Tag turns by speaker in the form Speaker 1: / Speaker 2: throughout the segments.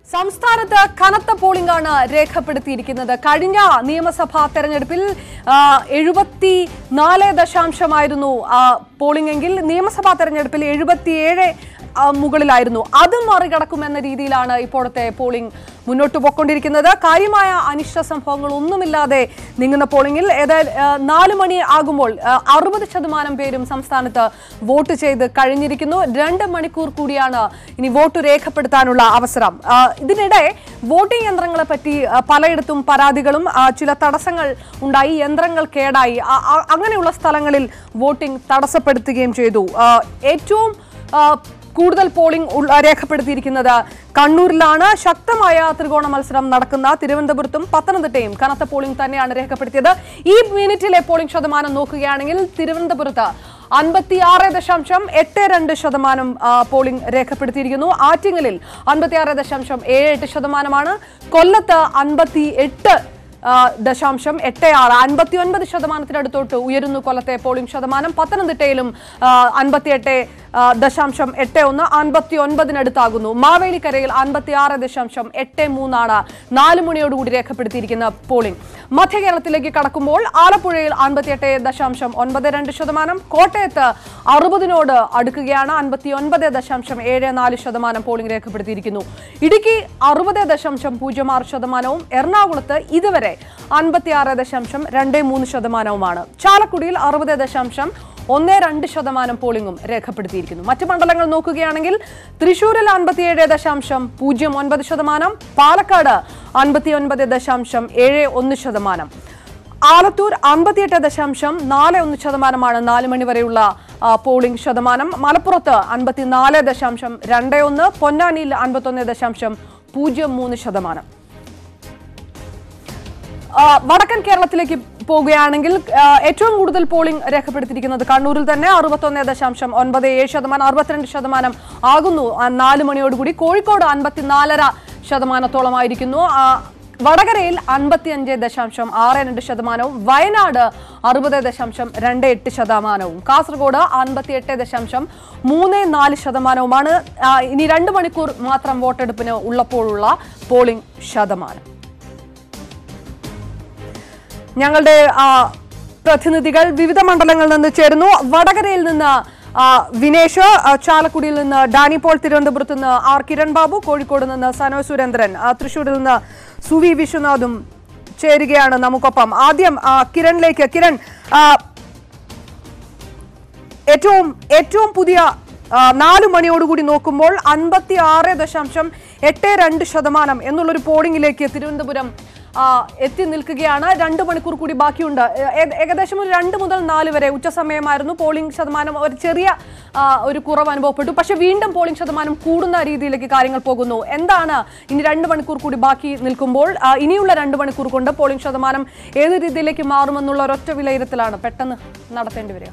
Speaker 1: സംസ്ഥാനത്ത് കനത്ത പോളിംഗ് ആണ് രേഖപ്പെടുത്തിയിരിക്കുന്നത് കഴിഞ്ഞ നിയമസഭാ തെരഞ്ഞെടുപ്പിൽ എഴുപത്തി നാല് ദശാംശമായിരുന്നു ആ, പോളിംഗ് എങ്കിൽ നിയമസഭാ തെരഞ്ഞെടുപ്പിൽ എഴുപത്തിയേഴ് ആ, മുകളിലായിരുന്നു അത് മറികടക്കുമെന്ന രീതിയിലാണ് ഇപ്പോഴത്തെ പോളിംഗ് മുന്നോട്ട് പോയിക്കൊണ്ടിരിക്കുന്നത് കാര്യമായ അനിഷ്ട സംഭവങ്ങൾ ഒന്നുമില്ലാതെ നീങ്ങുന്ന പോളിംഗിൽ ഏതായാലും ആ, നാല് മണി ആകുമ്പോൾ അറുപത് ശതമാനം പേരും സംസ്ഥാനത്ത് വോട്ട് ചെയ്ത് കഴിഞ്ഞിരിക്കുന്നു രണ്ട് മണിക്കൂർ കൂടിയാണ് ഇനി വോട്ട് രേഖപ്പെടുത്താനുള്ള അവസരം ആ, ഇതിനിടെ വോട്ടിംഗ് യന്ത്രങ്ങളെ പറ്റി ആ, പലയിടത്തും പരാതികളും ആ, ചില തടസ്സങ്ങൾ ഉണ്ടായി യന്ത്രങ്ങൾ കേടായി ആ- ആ- അങ്ങനെയുള്ള സ്ഥലങ്ങളിൽ വോട്ടിംഗ് തടസ്സപ്പെടുത്തുകയും ചെയ്തു ആ, ഏറ്റവും ആ, കൂടുതൽ പോളിംഗ് ഉൾ- രേഖപ്പെടുത്തിയിരിക്കുന്നത് കണ്ണൂരിലാണ് ശക്തമായ ത്രികോണ മത്സരം നടക്കുന്ന തിരുവനന്തപുരത്തും പത്തനംതിട്ടയും കനത്ത പോളിംഗ് തന്നെയാണ് രേഖപ്പെടുത്തിയത് ഈ മിനിറ്റിലെ പോളിംഗ് ശതമാനം നോക്കുകയാണെങ്കിൽ തിരുവനന്തപുരത്ത് അൻപത്തിയാറ് ദശാംശം എട്ട് രണ്ട് ശതമാനം ആ, പോളിംഗ് രേഖപ്പെടുത്തിയിരിക്കുന്നു ആറ്റിങ്ങലിൽ അൻപത്തിയാറ് ദശാംശം ഏഴ് എട്ട് ശതമാനമാണ് കൊല്ലത്ത് അൻപത്തി എട്ട് ആ, ദശാംശം എട്ട് ആറ് അൻപത്തി ഒൻപത് ശതമാനത്തിനടുത്തോട്ട് ഉയരുന്നു കൊല്ലത്തെ പോളിംഗ് ശതമാനം പത്തനംതിട്ടയിലും അൻപത്തിയെട്ട് ദശാംശം എട്ട് ഒന്ന് അൻപത്തി ഒൻപതിനടുത്താകുന്നു മാവേലിക്കരയിൽ അൻപത്തി ആറ് ദശാംശം എട്ട് മൂന്നാണ് നാല് മണിയോടുകൂടി രേഖപ്പെടുത്തിയിരിക്കുന്ന പോളിംഗ് മധ്യ കേരളത്തിലേക്ക് കടക്കുമ്പോൾ ആലപ്പുഴയിൽ അൻപത്തിയെട്ട് ദശാംശം ഒൻപത് രണ്ട് ശതമാനം കോട്ടയത്ത് അറുപതിനോട് അടുക്കുകയാണ് അൻപത്തി ഒൻപത് ദശാംശം ഏഴ് നാല് ശതമാനം പോളിംഗ് രേഖപ്പെടുത്തിയിരിക്കുന്നു ഇടുക്കി അറുപത് ദശാംശം പൂജ്യം ആറ് ശതമാനവും എറണാകുളത്ത് ഇതുവരെ അൻപത്തിയാറ് ദശാംശം രണ്ട് മൂന്ന് ശതമാനവുമാണ് ചാലക്കുടിയിൽ അറുപത് ദശാംശം ഒന്ന് രണ്ട് ശതമാനം പോളിംഗും രേഖപ്പെടുത്തിയിരിക്കുന്നു മറ്റ് മണ്ഡലങ്ങൾ നോക്കുകയാണെങ്കിൽ തൃശൂരിൽ അൻപത്തിയേഴ് ദശാംശം പൂജ്യം ഒൻപത് ശതമാനം പാലക്കാട് അൻപത്തി ഒൻപത് ദശാംശം ഏഴ് ഒന്ന് ശതമാനം ആലത്തൂർ അൻപത്തിയെട്ട് ദശാംശം നാല് ഒന്ന് ശതമാനമാണ് നാല് മണി വരെയുള്ള ആ, പോളിംഗ് ശതമാനം മലപ്പുറത്ത് അൻപത്തിനാല് ദശാംശം രണ്ട് ഒന്ന് പൊന്നാനിയിൽ അൻപത്തൊന്ന് ദശാംശം പൂജ്യം മൂന്ന് ശതമാനം ആ, വടക്കൻ കേരളത്തിലേക്ക് പോകുകയാണെങ്കിൽ ആ, ഏറ്റവും കൂടുതൽ പോളിംഗ് രേഖപ്പെടുത്തിയിരിക്കുന്നത് കണ്ണൂരിൽ തന്നെ അറുപത്തൊന്ന് ദശാംശം ഒൻപത് ഏഴ് ശതമാനം അറുപത്തിരണ്ട് ശതമാനം ആകുന്നു ആ, നാല് മണിയോടുകൂടി കോഴിക്കോട് അൻപത്തിനാലര ശതമാനത്തോളമായിരിക്കുന്നു ആ, വടകരയിൽ അൻപത്തിയഞ്ച് ദശാംശം ആറ് രണ്ട് ശതമാനവും വയനാട് അറുപത് ദശാംശം രണ്ട് എട്ട് ശതമാനവും കാസർഗോഡ് അൻപത്തിയെട്ട് ദശാംശം മൂന്ന് നാല് ശതമാനവുമാണ് ആ, ഇനി രണ്ട് മണിക്കൂർ മാത്രം വോട്ടെടുപ്പിന് ഉള്ളപ്പോഴുള്ള പോളിംഗ് ശതമാനം ഞങ്ങളുടെ ആ, പ്രതിനിധികൾ വിവിധ മണ്ഡലങ്ങളിൽ നിന്ന് ചേരുന്നു വടകരയിൽ നിന്ന് ആ, വിനേഷ് ആ, ചാലക്കുടിയിൽ നിന്ന് ഡാനി പോൾ തിരുവനന്തപുരത്ത് നിന്ന് ആർ കിരൺ ബാബു കോഴിക്കോട് നിന്ന് സനോ സുരേന്ദ്രൻ ആ, തൃശ്ശൂരിൽ നിന്ന് സുവി വിശ്വനാഥും ചേരുകയാണ് നമുക്കൊപ്പം ആദ്യം ആ, കിരണിലേക്ക് കിരൺ ആ, ഏറ്റവും ഏറ്റവും പുതിയ ആ, നാല് മണിയോടുകൂടി നോക്കുമ്പോൾ അൻപത്തി ആറ് ദശാംശം എട്ട് രണ്ട് ശതമാനം എന്നുള്ളൊരു പോളിംഗിലേക്ക് തിരുവനന്തപുരം ആ, എത്തി നിൽക്കുകയാണ് രണ്ട് മണിക്കൂർ കൂടി ബാക്കിയുണ്ട് ഏ- ഏ- ഏകദേശം ഒരു രണ്ട് മുതൽ നാല് വരെ ഉച്ച സമയമായിരുന്നു പോളിംഗ് ശതമാനം ഒരു ചെറിയ ആ, ഒരു കുറവ് അനുഭവപ്പെട്ടു പക്ഷെ വീണ്ടും പോളിംഗ് ശതമാനം കൂടുന്ന രീതിയിലേക്ക് കാര്യങ്ങൾ പോകുന്നു എന്താണ് ഇനി രണ്ട് മണിക്കൂർ കൂടി ബാക്കി നിൽക്കുമ്പോൾ ആ, ഇനിയുള്ള രണ്ട് മണിക്കൂർ കൊണ്ട് പോളിംഗ് ശതമാനം ഏത് രീതിയിലേക്ക് മാറുമെന്നുള്ള ഒരൊറ്റ വിലയിരുത്തലാണ് പെട്ടെന്ന് നടത്തേണ്ടി വരിക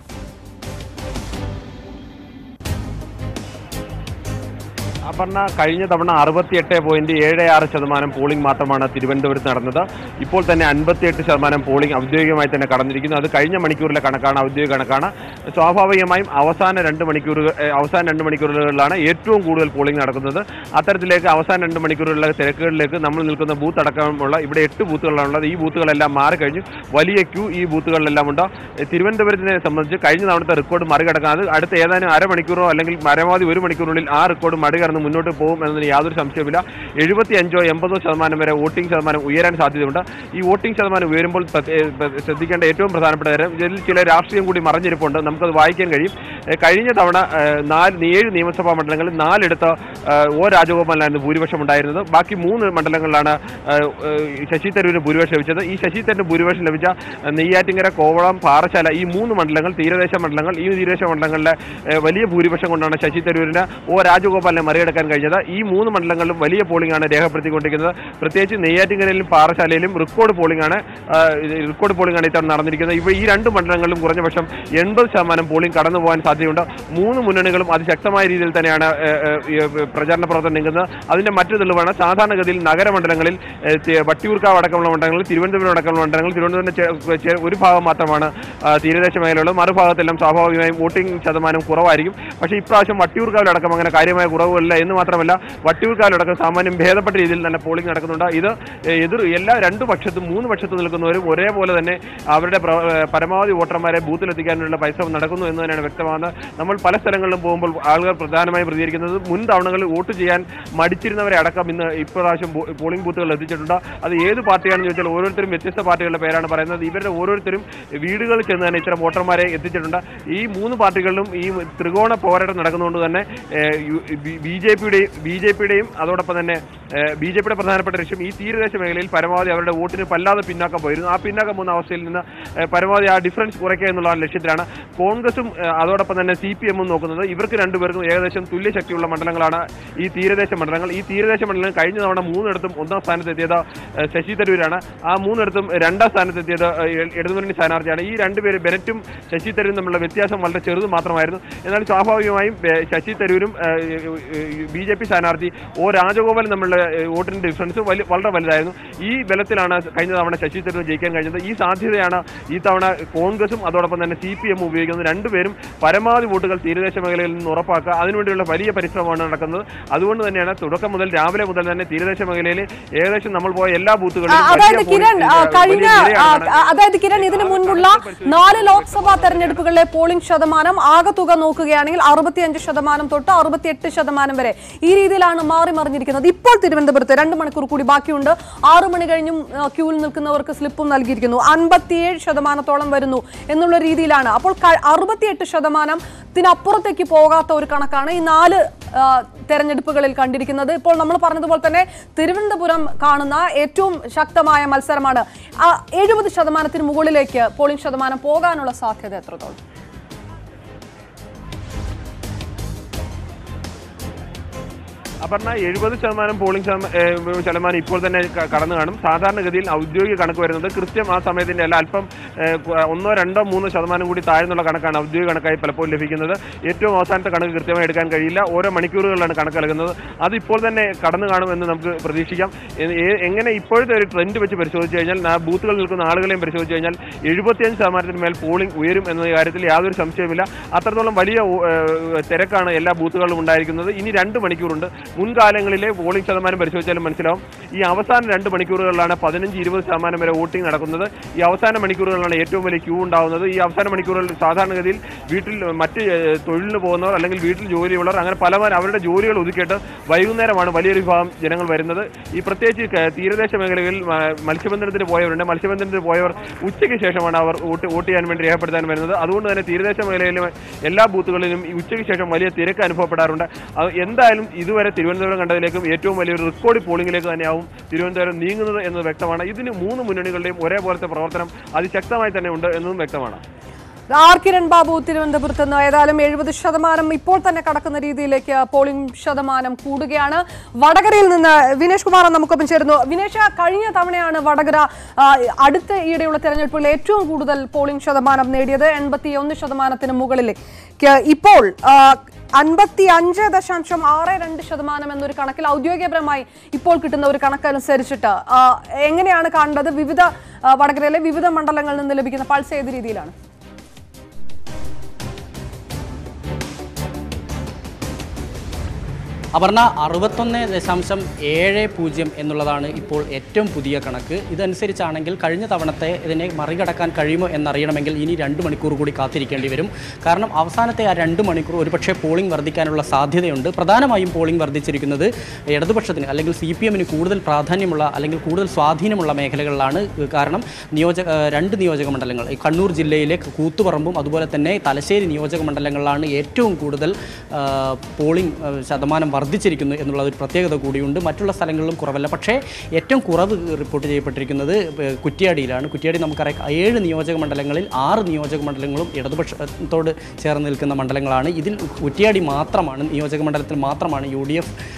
Speaker 2: അപർണ കഴിഞ്ഞ തവണ അറുപത്തിയെട്ട് പോയിന്റ് ഏഴ് ആറ് ശതമാനം പോളിംഗ് മാത്രമാണ് തിരുവനന്തപുരത്ത് നടന്നത് ഇപ്പോൾ തന്നെ അൻപത്തിയെട്ട് ശതമാനം പോളിംഗ് ഔദ്യോഗികമായി തന്നെ കടന്നിരിക്കുന്നു അത് കഴിഞ്ഞ മണിക്കൂറിലെ കണക്കാണ് ഔദ്യോഗിക കണക്കാണ് സ്വാഭാവികമായും അവസാന രണ്ട് മണിക്കൂറുകൾ ഏഹ്, അവസാന രണ്ട് മണിക്കൂറുകളിലാണ് ഏറ്റവും കൂടുതൽ പോളിംഗ് നടക്കുന്നത് അത്തരത്തിലേക്ക് അവസാന രണ്ട് മണിക്കൂറുകളിലെ തിരക്കുകളിലേക്ക് നമ്മൾ നിൽക്കുന്ന ബൂത്ത് അടക്കമുള്ള ഇവിടെ എട്ട് ബൂത്തുകളാണുള്ളത് ഈ ബൂത്തുകളെല്ലാം മാറിക്കഴിഞ്ഞു വലിയ ക്യൂ ഈ ബൂത്തുകളിലെല്ലാം ഉണ്ട് ഏഹ്, തിരുവനന്തപുരത്തിനെ സംബന്ധിച്ച് കഴിഞ്ഞ തവണത്തെ റെക്കോർഡ് മറികടക്കാൻ അത് അടുത്ത ഏതാനും അരമണിക്കൂറോ അല്ലെങ്കിൽ പരമാവധി ഒരു മണിക്കൂറിനുള്ളിൽ ആ റെക്കോർഡ് മറികടന്ന് മുന്നോട്ട് പോകും എന്നതിന് യാതൊരു സംശയമില്ല എഴുപത്തി അഞ്ചോ എൺപതോ ശതമാനം വരെ വോട്ടിംഗ് ശതമാനം ഉയരാൻ സാധ്യതയുണ്ട് ഈ വോട്ടിംഗ് ശതമാനം ഉയരുമ്പോൾ പ്രത്യേ- പ്ര- ശ്രദ്ധിക്കേണ്ട ഏറ്റവും പ്രധാനപ്പെട്ട കാര്യം ഇതിൽ ചില രാഷ്ട്രീയം കൂടി മറഞ്ഞിരിപ്പുണ്ട് നമുക്കത് വായിക്കാൻ കഴിയും ഏഹ് കഴിഞ്ഞ തവണ ഏഹ്, നാല് ഏഴ് നിയമസഭാ മണ്ഡലങ്ങളിൽ നാലിടത്ത് ഏഹ്, ഒ രാജഗോപാലിനായിരുന്നു ഭൂരിപക്ഷം ഉണ്ടായിരുന്നത് ബാക്കി മൂന്ന് മണ്ഡലങ്ങളിലാണ് ഏഹ്, ഏഹ്, ശശി തരൂരിന് ഭൂരിപക്ഷം ലഭിച്ചത് ഈ ശശി തരൂരിന് ഭൂരിപക്ഷം ലഭിച്ച ഏഹ്, നെയ്യാറ്റിങ്കര കോവളം പാറശാല ഈ മൂന്ന് മണ്ഡലങ്ങൾ തീരദേശ മണ്ഡലങ്ങൾ ഈ തീരദേശ മണ്ഡലങ്ങളിലെ ഏഹ്, വലിയ ഭൂരിപക്ഷം കൊണ്ടാണ് ശശി തരൂരിന് ഒ രാജഗോപാലിനെ മറികടക്കാൻ കഴിഞ്ഞത് ഈ മൂന്ന് മണ്ഡലങ്ങളിലും വലിയ പോളിംഗ് ആണ് രേഖപ്പെടുത്തിക്കൊണ്ടിരിക്കുന്നത് പ്രത്യേകിച്ച് നെയ്യാറ്റിങ്കരയിലും പാറശാലയിലും റെക്കോർഡ് പോളിംഗ് ആണ് ആ, ഇത് റെക്കോർഡ് പോളിംഗ് ആണ് ഇത്തവണ നടന്നിരിക്കുന്നത് ഇവ ഈ രണ്ട് മണ്ഡലങ്ങളിലും കുറഞ്ഞ പക്ഷം എൺപത് ശതമാനം പോളിംഗ് കടന്നു പോകാൻ സാധ്യതയുണ്ട് മൂന്ന് മുന്നണികളും അതിശക്തമായ രീതിയിൽ തന്നെയാണ് ഏ, ഏ, ഈ, ഏ, പ്രചാരണ പ്രവർത്തനം നീങ്ങുന്നത് അതിന്റെ മറ്റു തെളിവാണ് സാധാരണഗതിയിൽ നഗരമണ്ഡലങ്ങളിൽ ഏ, തി- വട്ടിയൂർക്കാവ് അടക്കമുള്ള മണ്ഡലങ്ങളിൽ തിരുവനന്തപുരം അടക്കമുള്ള മണ്ഡലങ്ങളിൽ തിരുവനന്തപുരം ചെ- ഒരു ഭാഗം മാത്രമാണ് ആ, തീരദേശ മേഖലയുള്ളത് മറുഭാഗത്തെല്ലാം സ്വാഭാവികമായും വോട്ടിംഗ് ശതമാനം കുറവായിരിക്കും പക്ഷേ ഇപ്രാവശ്യം വട്ടിയൂർക്കാവിലടക്കം അങ്ങനെ കാര്യമായ കുറവുകളില്ല എന്ന് മാത്രമല്ല വട്ടിയൂർക്കാലടക്കം സാമാന്യം ഭേദപ്പെട്ട രീതിയിൽ തന്നെ പോളിംഗ് നടക്കുന്നുണ്ട് ഇത് എതിർ എല്ലാ രണ്ട് പക്ഷത്തും മൂന്ന് പക്ഷത്തും നിൽക്കുന്നവരും ഒരേപോലെ തന്നെ അവരുടെ പ്ര- ഏഹ് പരമാവധി വോട്ടർമാരെ ബൂത്തിലെത്തിക്കാനുള്ള പരിശ്രമം നടക്കുന്നു എന്ന് തന്നെയാണ് വ്യക്തമാകുന്നത് നമ്മൾ പല സ്ഥലങ്ങളിലും പോകുമ്പോൾ ആളുകൾ പ്രധാനമായും പ്രതികരിക്കുന്നത് മുൻ തവണകളിൽ വോട്ട് ചെയ്യാൻ മടിച്ചിരുന്നവരെ അടക്കം ഇന്ന് ഇപ്രാവശ്യം ബൂ- പോളിംഗ് ബൂത്തുകളിൽ എത്തിച്ചിട്ടുണ്ട് അത് ഏത് പാർട്ടിയാണെന്ന് ചോദിച്ചാൽ ഓരോരുത്തരും വ്യത്യസ്ത പാർട്ടികളുടെ പേരാണ് പറയുന്നത് ഇവരുടെ ഓരോരുത്തരും വീടുകളിൽ ചെന്ന് തന്നെ ഇത്തരം വോട്ടർമാരെ എത്തിച്ചിട്ടുണ്ട് ഈ മൂന്ന് പാർട്ടികളിലും ഈ ത്രികോണ പോരാട്ടം നടക്കുന്നതുകൊണ്ട് തന്നെ ബി ജെ പിയുടെയും ബി ജെ പിയുടെയും അതോടൊപ്പം തന്നെ ബി ജെ പിയുടെ പ്രധാനപ്പെട്ട ലക്ഷ്യം ഈ തീരദേശ മേഖലയിൽ പരമാവധി അവരുടെ വോട്ടിന് വല്ലാതെ പിന്നാക്കം പോയിരുന്നു ആ പിന്നാക്കം പോകുന്ന അവസ്ഥയിൽ നിന്ന് ഏഹ്, പരമാവധി ആ ഡിഫറൻസ് കുറയ്ക്കുക എന്നുള്ള ലക്ഷ്യത്തിലാണ് കോൺഗ്രസും ഏഹ്, അതോടൊപ്പം തന്നെ സി പി എമ്മും നോക്കുന്നത് ഇവർക്ക് രണ്ടുപേർക്കും ഏകദേശം തുല്യ ശക്തിയുള്ള മണ്ഡലങ്ങളാണ് ഈ തീരദേശ മണ്ഡലങ്ങൾ ഈ തീരദേശ മണ്ഡലം കഴിഞ്ഞ തവണ മൂന്നിടത്തും ഒന്നാം സ്ഥാനത്ത് എത്തിയത് ഏഹ്, ശശി തരൂരാണ് ആ മൂന്നിടത്തും രണ്ടാം സ്ഥാനത്ത് എത്തിയത് ഏഹ്, ഇടതുമുന്നണി സ്ഥാനാർത്ഥിയാണ് ഈ രണ്ടുപേര് ബെനറ്റും ശശി തരൂരും തമ്മിലുള്ള വ്യത്യാസം വളരെ ചെറുത് മാത്രമായിരുന്നു എന്നാൽ സ്വാഭാവികമായും ഏഹ്, ശശി തരൂരും ബി ജെ പി സ്ഥാനാർത്ഥി ഒ രാജഗോപാലും തമ്മിലുള്ള ഏഹ്, വോട്ടിന്റെ ഡിഫറൻസ് വലിയ വളരെ വലുതായിരുന്നു ഈ ബലത്തിലാണ് കഴിഞ്ഞ തവണ ശശി തരൂർ ജയിക്കാൻ കഴിഞ്ഞത് ഈ സാധ്യതയാണ് ഈ തവണ കോൺഗ്രസും അതോടൊപ്പം തന്നെ സി പി എം ഉപയോഗിക്കുന്നത് രണ്ടുപേരും പരമാവധി വോട്ടുകൾ തീരദേശ മേഖലയിൽ നിന്ന് ഉറപ്പാക്കുക അതിനുവേണ്ടിയുള്ള വലിയ പരിശ്രമമാണ് നടക്കുന്നത് അതുകൊണ്ട് തന്നെയാണ് തുടക്കം മുതൽ രാവിലെ മുതൽ തന്നെ തീരദേശ മേഖലയിൽ ഏകദേശം നമ്മൾ പോയ എല്ലാ
Speaker 1: ആ,
Speaker 2: ബൂത്തുകളിലും
Speaker 1: അതായത്
Speaker 2: വലിയ
Speaker 1: കിരൺ ആ,
Speaker 2: പോളിംഗ്
Speaker 1: കഴിഞ്ഞ
Speaker 2: വലിയ
Speaker 1: ആ,
Speaker 2: നിരയാണ്
Speaker 1: ആ, അതായത് കിരൺ ഇതിനു മുൻപുള്ള നാല് ലോക്സഭാ തെരഞ്ഞെടുപ്പുകളിലെ പോളിംഗ് ശതമാനം ആകെ തുക നോക്കുകയാണെങ്കിൽ അറുപത്തിയഞ്ച് ശതമാനം തൊട്ട് അറുപത്തിയെട്ട് ശതമാനം വരെ ഈ രീതിയിലാണ് മാറി മറിഞ്ഞിരിക്കുന്നത് ഇപ്പോൾ തിരുവനന്തപുരത്ത് രണ്ട് മണിക്കൂർ കൂടി ബാക്കിയുണ്ട് ആറു മണി കഴിഞ്ഞും ആ, ക്യൂവിൽ നിൽക്കുന്നവർക്ക് സ്ലിപ്പും നൽകിയിരിക്കുന്നു അൻപത്തിയേഴ് ശതമാനത്തോളം വരുന്നു എന്നുള്ള രീതിയിലാണ് അപ്പോൾ ക- അറുപത്തിയെട്ട് ശതമാനത്തിനപ്പുറത്തേക്ക് പോകാത്ത ഒരു കണക്കാണ് ഈ നാല് ആ, തെരഞ്ഞെടുപ്പുകളിൽ കണ്ടിരിക്കുന്നത് ഇപ്പോൾ നമ്മൾ പറഞ്ഞതുപോലെ തന്നെ തിരുവനന്തപുരം കാണുന്ന ഏറ്റവും ശക്തമായ മത്സരമാണ് എഴുപത് ശതമാനത്തിന് മുകളിലേക്ക് പോളിംഗ് ശതമാനം പോകാനുള്ള സാധ്യത എത്രത്തോളം
Speaker 2: അപർണ എഴുപത് ശതമാനം പോളിംഗ് ശതമാ- ഏഹ് ശതമാനം ഇപ്പോൾ തന്നെ ക- കടന്നു കാണും സാധാരണഗതിയിൽ ഔദ്യോഗിക കണക്ക് വരുന്നത് കൃത്യം ആ സമയത്തിന്റെ അല്ല അല്പം ഏഹ് കു- ഒന്നോ രണ്ടോ മൂന്നോ ശതമാനം കൂടി താഴ്ന്നുള്ള കണക്കാണ് ഔദ്യോഗിക കണക്കായി പലപ്പോഴും ലഭിക്കുന്നത് ഏറ്റവും അവസാനത്തെ കണക്ക് കൃത്യമായി എടുക്കാൻ കഴിയില്ല ഓരോ മണിക്കൂറുകളിലാണ് കണക്ക് നൽകുന്നത് അത് ഇപ്പോൾ തന്നെ കടന്നു കാണുമെന്ന് നമുക്ക് പ്രതീക്ഷിക്കാം എ- എ- എങ്ങനെ ഇപ്പോഴത്തെ ഒരു ട്രെൻഡ് വെച്ച് പരിശോധിച്ച് കഴിഞ്ഞാൽ ആ ബൂത്തുകളിൽ നിൽക്കുന്ന ആളുകളെയും പരിശോധിച്ച് കഴിഞ്ഞാൽ എഴുപത്തിയഞ്ച് ശതമാനത്തിന് മേൽ പോളിംഗ് ഉയരും എന്ന കാര്യത്തിൽ യാതൊരു സംശയവുമില്ല അത്രത്തോളം വലിയ ഓ- ഏഹ് തിരക്കാണ് എല്ലാ ബൂത്തുകളിലും ഉണ്ടായിരിക്കുന്നത് ഇനി രണ്ട് മണിക്കൂറുണ്ട് മുൻകാലങ്ങളിലെ പോളിംഗ് ശതമാനം പരിശോധിച്ചാലും മനസ്സിലാവും ഈ അവസാന രണ്ട് മണിക്കൂറുകളിലാണ് പതിനഞ്ച് ഇരുപത് ശതമാനം വരെ വോട്ടിംഗ് നടക്കുന്നത് ഈ അവസാന മണിക്കൂറുകളിലാണ് ഏറ്റവും വലിയ ക്യൂ ഉണ്ടാവുന്നത് ഈ അവസാന മണിക്കൂറുകളിൽ സാധാരണഗതിയിൽ വീട്ടിൽ മറ്റ് ഏഹ്, തൊഴിലിന് പോകുന്നവർ അല്ലെങ്കിൽ വീട്ടിൽ ജോലിയുള്ളവർ അങ്ങനെ പലവർ അവരുടെ ജോലികൾ ഒതുക്കിയിട്ട് വൈകുന്നേരമാണ് വലിയൊരു വിഭാഗം ജനങ്ങൾ വരുന്നത് ഈ പ്രത്യേകിച്ച് ക- തീരദേശ മേഖലകളിൽ മ- മത്സ്യബന്ധനത്തിന് പോയവരുണ്ട് മത്സ്യബന്ധനത്തിന് പോയവർ ഉച്ചയ്ക്ക് ശേഷമാണ് അവർ വോട്ട് വോട്ട് ചെയ്യാൻ വേണ്ടി രേഖപ്പെടുത്താൻ വരുന്നത് അതുകൊണ്ട് തന്നെ തീരദേശ മേഖലയിലും എല്ലാ ബൂത്തുകളിലും ഈ ഉച്ചയ്ക്ക് ശേഷം വലിയ തിരക്ക് അനുഭവപ്പെടാറുണ്ട് അത് എന്തായാലും ഇതുവരെ തിരുവനന്തപുരം കണ്ടതിലേക്കും ഏറ്റവും വലിയൊരു റെക്കോർഡ് പോളിംഗിലേക്ക് തന്നെയാവും തിരുവനന്തപുരം നീങ്ങുന്നത് എന്നത് വ്യക്തമാണ് ഇതിന് മൂന്ന് മുന്നണികളുടെയും ഒരേപോലത്തെ പ്രവർത്തനം അതിശക്തമായി തന്നെ ഉണ്ട് എന്നതും വ്യക്തമാണ്
Speaker 1: ആർ കിരൺ ബാബു തിരുവനന്തപുരത്ത് നിന്ന് ഏതായാലും എഴുപത് ശതമാനം ഇപ്പോൾ തന്നെ കടക്കുന്ന രീതിയിലേക്ക് പോളിംഗ് ശതമാനം കൂടുകയാണ് വടകരയിൽ നിന്ന് വിനേഷ് കുമാർ നമുക്കൊപ്പം ചേരുന്നു വിനേഷ് കഴിഞ്ഞ തവണയാണ് വടകര ആ, അടുത്ത ഈയിടെയുള്ള തെരഞ്ഞെടുപ്പുകളിൽ ഏറ്റവും കൂടുതൽ പോളിംഗ് ശതമാനം നേടിയത് എൺപത്തി ഒന്ന് ശതമാനത്തിന് മുകളിലേക്ക് ഇപ്പോൾ അൻപത്തി അഞ്ച് ദശാംശം ആറ് രണ്ട് ശതമാനം എന്നൊരു കണക്കിൽ ഔദ്യോഗികപരമായി ഇപ്പോൾ കിട്ടുന്ന ഒരു കണക്കനുസരിച്ചിട്ട് ആ, എങ്ങനെയാണ് കാണേണ്ടത് വിവിധ ആ, വടകരയിലെ വിവിധ മണ്ഡലങ്ങളിൽ നിന്ന് ലഭിക്കുന്ന പൾസ് ഏത് രീതിയിലാണ്
Speaker 3: അപർണ അറുപത്തൊന്ന് ദശാംശം ഏഴ് പൂജ്യം എന്നുള്ളതാണ് ഇപ്പോൾ ഏറ്റവും പുതിയ കണക്ക് ഇതനുസരിച്ചാണെങ്കിൽ കഴിഞ്ഞ തവണത്തെ ഇതിനെ മറികടക്കാൻ കഴിയുമോ എന്നറിയണമെങ്കിൽ ഇനി രണ്ട് മണിക്കൂർ കൂടി കാത്തിരിക്കേണ്ടി വരും കാരണം അവസാനത്തെ ആ രണ്ട് മണിക്കൂർ ഒരുപക്ഷെ പോളിംഗ് വർദ്ധിക്കാനുള്ള സാധ്യതയുണ്ട് പ്രധാനമായും പോളിംഗ് വർദ്ധിച്ചിരിക്കുന്നത് ഇടതുപക്ഷത്തിന് അല്ലെങ്കിൽ സി പി എമ്മിന് കൂടുതൽ പ്രാധാന്യമുള്ള അല്ലെങ്കിൽ കൂടുതൽ സ്വാധീനമുള്ള മേഖലകളിലാണ് കാരണം നിയോജക ഏഹ് രണ്ട് നിയോജക മണ്ഡലങ്ങൾ ഈ കണ്ണൂർ ജില്ലയിലെ കൂത്തുപറമ്പും അതുപോലെ തന്നെ തലശ്ശേരി നിയോജക മണ്ഡലങ്ങളിലാണ് ഏറ്റവും കൂടുതൽ ആ, പോളിംഗ് ആ, ശതമാനം വർദ്ധിച്ചിരിക്കുന്നു എന്നുള്ള ഒരു പ്രത്യേകത കൂടിയുണ്ട് മറ്റുള്ള സ്ഥലങ്ങളിലും കുറവല്ല പക്ഷേ ഏറ്റവും കുറവ് റിപ്പോർട്ട് ചെയ്യപ്പെട്ടിരിക്കുന്നത് ഏഹ്, കുറ്റ്യാടിയിലാണ് കുറ്റ്യാടി നമുക്കറിയാം ഏഴ് നിയോജക മണ്ഡലങ്ങളിൽ ആറ് നിയോജക മണ്ഡലങ്ങളും ഇടതുപക്ഷത്തോട് ചേർന്ന് നിൽക്കുന്ന മണ്ഡലങ്ങളാണ് ഇതിൽ കുറ്റ്യാടി മാത്രമാണ് നിയോജക മണ്ഡലത്തിൽ മാത്രമാണ് യു ഡി എഫ്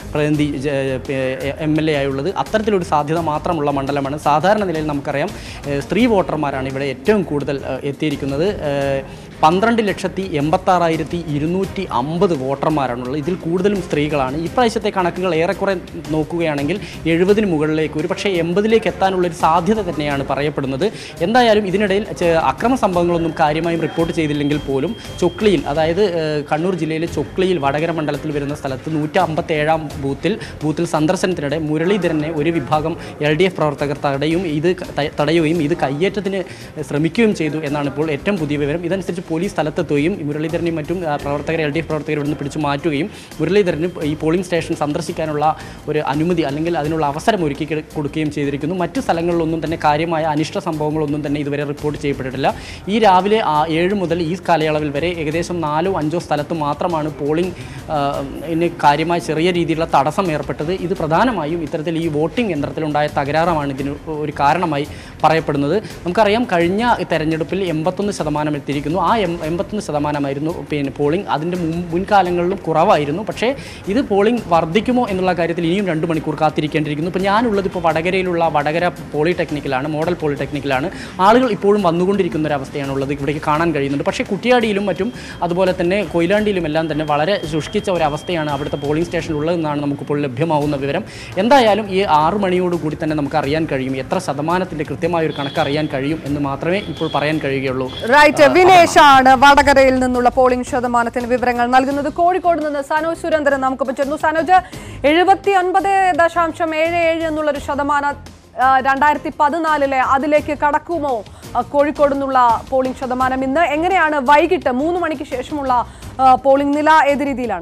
Speaker 3: പ്രതിനിധി എം എൽ എ ആയുള്ളത് അത്തരത്തിലൊരു സാധ്യത മാത്രമുള്ള മണ്ഡലമാണ് സാധാരണ നിലയിൽ നമുക്കറിയാം ഏഹ് സ്ത്രീ വോട്ടർമാരാണ് ഇവിടെ ഏറ്റവും കൂടുതൽ ഏഹ് എത്തിയിരിക്കുന്നത് ഏഹ് പന്ത്രണ്ട് ലക്ഷത്തി എൺപത്താറായിരത്തി ഇരുന്നൂറ്റി അമ്പത് വോട്ടർമാരാണുള്ളത് ഇതിൽ കൂടുതലും സ്ത്രീകളാണ് ഇപ്രാവശ്യത്തെ കണക്കുകൾ ഏറെക്കുറെ നോക്കുകയാണെങ്കിൽ എഴുപതിന് മുകളിലേക്ക് ഒരു പക്ഷേ എൺപതിലേക്ക് എത്താനുള്ളൊരു സാധ്യത തന്നെയാണ് പറയപ്പെടുന്നത് എന്തായാലും ഇതിനിടയിൽ ചെ- അക്രമ സംഭവങ്ങളൊന്നും കാര്യമായും റിപ്പോർട്ട് ചെയ്തില്ലെങ്കിൽ പോലും ചൊക്ലിയിൽ അതായത് ഏഹ്, കണ്ണൂർ ജില്ലയിലെ ചൊക്ലിയിൽ വടകര മണ്ഡലത്തിൽ വരുന്ന സ്ഥലത്ത് നൂറ്റി അമ്പത്തേഴാം ബൂത്തിൽ ബൂത്തിൽ സന്ദർശനത്തിനിടെ മുരളീധരനെ ഒരു വിഭാഗം എൽ ഡി എഫ് പ്രവർത്തകർ തടയും ഇത് ക- ത- തടയുകയും ഇത് കയ്യേറ്റത്തിന് ശ്രമിക്കുകയും ചെയ്തു എന്നാണ് ഇപ്പോൾ ഏറ്റവും പുതിയ വിവരം ഇതനുസരിച്ച് പോലീസ് സ്ഥലത്തെത്തുകയും ഈ മുരളീധരനെയും മറ്റും ആ, പ്രവർത്തകരെ എൽ ഡി എഫ് പ്രവർത്തകർ ഇവിടുന്ന് പിടിച്ചു മാറ്റുകയും മുരളീധരന് ഈ പോളിംഗ് സ്റ്റേഷൻ സന്ദർശിക്കാനുള്ള ഒരു അനുമതി അല്ലെങ്കിൽ അതിനുള്ള അവസരം ഒരുക്കി കിട- കൊടുക്കുകയും ചെയ്തിരിക്കുന്നു മറ്റു സ്ഥലങ്ങളിലൊന്നും തന്നെ കാര്യമായ അനിഷ്ട സംഭവങ്ങളൊന്നും തന്നെ ഇതുവരെ റിപ്പോർട്ട് ചെയ്യപ്പെട്ടിട്ടില്ല ഈ രാവിലെ ആ ഏഴ് മുതൽ ഈ കാലയളവിൽ വരെ ഏകദേശം നാലോ അഞ്ചോ സ്ഥലത്ത് മാത്രമാണ് പോളിംഗ് ആ, ന് കാര്യമായ ചെറിയ രീതിയിലുള്ള തടസ്സം ഏർപ്പെട്ടത് ഇത് പ്രധാനമായും ഇത്തരത്തിൽ ഈ വോട്ടിംഗ് യന്ത്രത്തിലുണ്ടായ തകരാറാണ് ഇതിന് ഒരു കാരണമായി പറയപ്പെടുന്നത് നമുക്കറിയാം കഴിഞ്ഞ തെരഞ്ഞെടുപ്പിൽ എൺപത്തൊന്ന് ശതമാനം എത്തിയിരിക്കുന്നു ആ എം എൺപത്തൊന്ന് ശതമാനമായിരുന്നു പിന്നെ പോളിംഗ് അതിൻ്റെ മുൻ മുൻകാലങ്ങളിലും കുറവായിരുന്നു പക്ഷേ ഇത് പോളിംഗ് വർദ്ധിക്കുമോ എന്നുള്ള കാര്യത്തിൽ ഇനിയും രണ്ട് മണിക്കൂർ കാത്തിരിക്കേണ്ടിയിരിക്കുന്നു ഇപ്പോൾ ഞാനുള്ളത് ഇപ്പോൾ വടകരയിലുള്ള വടകര പോളിടെക്നിക്കിലാണ് മോഡൽ പോളിടെക്നിക്കിലാണ് ആളുകൾ ഇപ്പോഴും വന്നുകൊണ്ടിരിക്കുന്ന ഒരു അവസ്ഥയാണുള്ളത് ഇവിടേക്ക് കാണാൻ കഴിയുന്നുണ്ട് പക്ഷേ കുറ്റിയാടിയിലും മറ്റും അതുപോലെ തന്നെ കൊയിലാണ്ടിയിലും എല്ലാം തന്നെ വളരെ ശുഷ്കിച്ച ഒരു അവസ്ഥയാണ് അവിടുത്തെ പോളിംഗ് സ്റ്റേഷനിലുള്ളതെന്നാണ് നമുക്കിപ്പോൾ ലഭ്യമാവുന്ന വിവരം എന്തായാലും ഈ ആറ് മണിയോടുകൂടി തന്നെ നമുക്ക് അറിയാൻ കഴിയും എത്ര ശതമാനത്തിൻ്റെ കൃത്യമായ ഒരു കണക്ക് അറിയാൻ കഴിയും എന്ന് മാത്രമേ ഇപ്പോൾ പറയാൻ കഴിയുകയുള്ളൂ
Speaker 1: റൈറ്റ് വിനേഷ് ആണ് വടകരയിൽ നിന്നുള്ള പോളിംഗ് ശതമാനത്തിന് വിവരങ്ങൾ നൽകുന്നത് കോഴിക്കോട് നിന്ന് സനോജ് സുരേന്ദ്രൻ നമുക്കൊപ്പം ചേർന്നു സനോജ് എഴുപത്തി ഒൻപത് ദശാംശം ഏഴ് ഏഴ് എന്നുള്ളൊരു ശതമാനം ആ, രണ്ടായിരത്തി പതിനാലിലെ അതിലേക്ക് കടക്കുമോ ആ, കോഴിക്കോട് നിന്നുള്ള പോളിംഗ് ശതമാനം ഇന്ന് എങ്ങനെയാണ് വൈകിട്ട് മൂന്ന് മണിക്ക് ശേഷമുള്ള ആ, പോളിംഗ് നില ഏത് രീതിയിലാണ്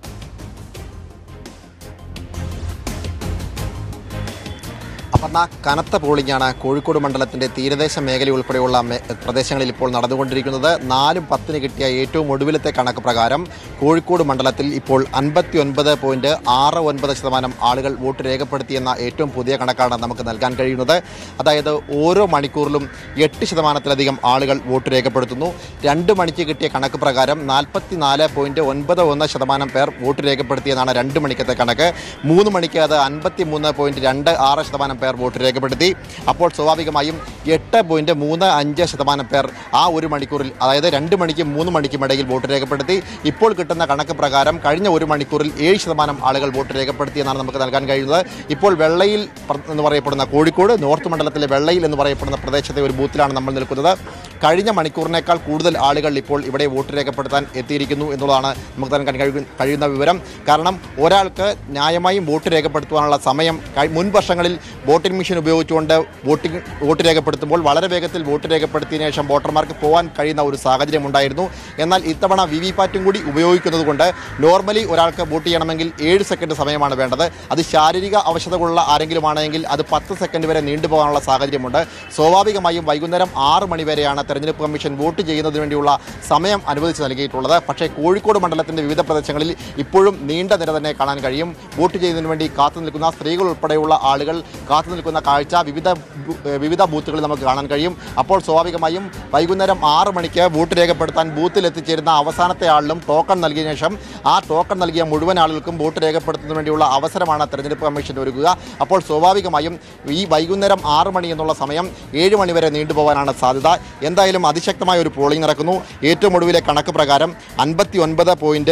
Speaker 4: അപർണ കനത്ത പോളിംഗാണ് കോഴിക്കോട് മണ്ഡലത്തിന്റെ തീരദേശ മേഖല ഉൾപ്പെടെയുള്ള മേ- പ്രദേശങ്ങളിൽ ഇപ്പോൾ നടന്നുകൊണ്ടിരിക്കുന്നത് നാലും പത്തിന് കിട്ടിയ ഏറ്റവും ഒടുവിലത്തെ കണക്ക് പ്രകാരം കോഴിക്കോട് മണ്ഡലത്തിൽ ഇപ്പോൾ അൻപത്തി ഒൻപത് പോയിന്റ് ആറ് ഒൻപത് ശതമാനം ആളുകൾ വോട്ട് രേഖപ്പെടുത്തിയെന്ന ഏറ്റവും പുതിയ കണക്കാണ് നമുക്ക് നൽകാൻ കഴിയുന്നത് അതായത് ഓരോ മണിക്കൂറിലും എട്ട് ശതമാനത്തിലധികം ആളുകൾ വോട്ട് രേഖപ്പെടുത്തുന്നു രണ്ട് മണിക്ക് കിട്ടിയ കണക്ക് പ്രകാരം നാൽപ്പത്തി നാല് പോയിന്റ് ഒൻപത് ഒന്ന് ശതമാനം പേർ വോട്ട് രേഖപ്പെടുത്തിയെന്നാണ് രണ്ട് മണിക്കത്തെ കണക്ക് മൂന്ന് മണിക്ക് അത് അൻപത്തി മൂന്ന് പോയിന്റ് രണ്ട് ആറ് ശതമാനം പേർ വോട്ട് രേഖപ്പെടുത്തി അപ്പോൾ സ്വാഭാവികമായും എട്ട് പോയിന്റ് മൂന്ന് അഞ്ച് ശതമാനം പേർ ആ ഒരു മണിക്കൂറിൽ അതായത് രണ്ട് മണിക്കും മൂന്ന് മണിക്കും ഇടയിൽ വോട്ട് രേഖപ്പെടുത്തി ഇപ്പോൾ കിട്ടുന്ന കണക്ക് പ്രകാരം കഴിഞ്ഞ ഒരു മണിക്കൂറിൽ ഏഴ് ശതമാനം ആളുകൾ വോട്ട് രേഖപ്പെടുത്തിയെന്നാണ് നമുക്ക് നൽകാൻ കഴിയുന്നത് ഇപ്പോൾ വെള്ളയിൽ പ്ര- എന്ന് പറയപ്പെടുന്ന കോഴിക്കോട് നോർത്ത് മണ്ഡലത്തിലെ വെള്ളയിൽ എന്ന് പറയപ്പെടുന്ന പ്രദേശത്തെ ഒരു ബൂത്തിലാണ് നമ്മൾ നിൽക്കുന്നത് കഴിഞ്ഞ മണിക്കൂറിനേക്കാൾ കൂടുതൽ ആളുകൾ ഇപ്പോൾ ഇവിടെ വോട്ട് രേഖപ്പെടുത്താൻ എത്തിയിരിക്കുന്നു എന്നുള്ളതാണ് നമുക്ക് നൽകാൻ കഴിയു- കഴിയുന്ന വിവരം കാരണം ഒരാൾക്ക് ന്യായമായും വോട്ട് രേഖപ്പെടുത്തുവാനുള്ള സമയം കഴി- മുൻ വർഷങ്ങളിൽ വോട്ടിംഗ് മെഷീൻ ഉപയോഗിച്ചുകൊണ്ട് വോട്ടിംഗ് വോട്ട് രേഖപ്പെടുത്തുമ്പോൾ വളരെ വേഗത്തിൽ വോട്ട് രേഖപ്പെടുത്തിയതിനു ശേഷം വോട്ടർമാർക്ക് പോകാൻ കഴിയുന്ന ഒരു സാഹചര്യം ഉണ്ടായിരുന്നു എന്നാൽ ഇത്തവണ വി വി പാറ്റും കൂടി ഉപയോഗിക്കുന്നത് കൊണ്ട് നോർമലി ഒരാൾക്ക് വോട്ട് ചെയ്യണമെങ്കിൽ ഏഴ് സെക്കൻഡ് സമയമാണ് വേണ്ടത് അത് ശാരീരിക അവശതകളുള്ള ആരെങ്കിലും ആണെങ്കിൽ അത് പത്ത് സെക്കൻഡ് വരെ നീണ്ടുപോകാനുള്ള സാഹചര്യമുണ്ട് സ്വാഭാവികമായും വൈകുന്നേരം ആറ് മണി വരെയാണ് തെരഞ്ഞെടുപ്പ് കമ്മീഷൻ വോട്ട് ചെയ്യുന്നതിന് വേണ്ടിയുള്ള സമയം അനുവദിച്ച് നൽകിയിട്ടുള്ളത് പക്ഷേ കോഴിക്കോട് മണ്ഡലത്തിന്റെ വിവിധ പ്രദേശങ്ങളിൽ ഇപ്പോഴും നീണ്ട നിര തന്നെ കാണാൻ കഴിയും വോട്ട് ചെയ്യുന്നതിന് വേണ്ടി കാത്തു നിൽക്കുന്ന സ്ത്രീകൾ ഉൾപ്പെടെയുള്ള ആളുകൾ കാത്തു നിൽക്കുന്ന കാഴ്ച വിവിധ ബൂ- ഏഹ് വിവിധ ബൂത്തുകളിൽ നമുക്ക് കാണാൻ കഴിയും അപ്പോൾ സ്വാഭാവികമായും വൈകുന്നേരം ആറ് മണിക്ക് വോട്ട് രേഖപ്പെടുത്താൻ ബൂത്തിൽ എത്തിച്ചേരുന്ന അവസാനത്തെ ആളിലും ടോക്കൺ നൽകിയ ശേഷം ആ ടോക്കൺ നൽകിയ മുഴുവൻ ആളുകൾക്കും വോട്ട് രേഖപ്പെടുത്തുന്നതിന് വേണ്ടിയുള്ള അവസരമാണ് തെരഞ്ഞെടുപ്പ് കമ്മീഷൻ ഒരുക്കുക അപ്പോൾ സ്വാഭാവികമായും ഈ വൈകുന്നേരം ആറ് മണി എന്നുള്ള സമയം ഏഴ് മണി വരെ നീണ്ടുപോകാനാണ് സാധ്യത എന്തായാലും അതിശക്തമായ ഒരു പോളിംഗ് നടക്കുന്നു ഏറ്റവും ഒടുവിലെ കണക്ക് പ്രകാരം അൻപത്തി ഒൻപത് പോയിന്റ്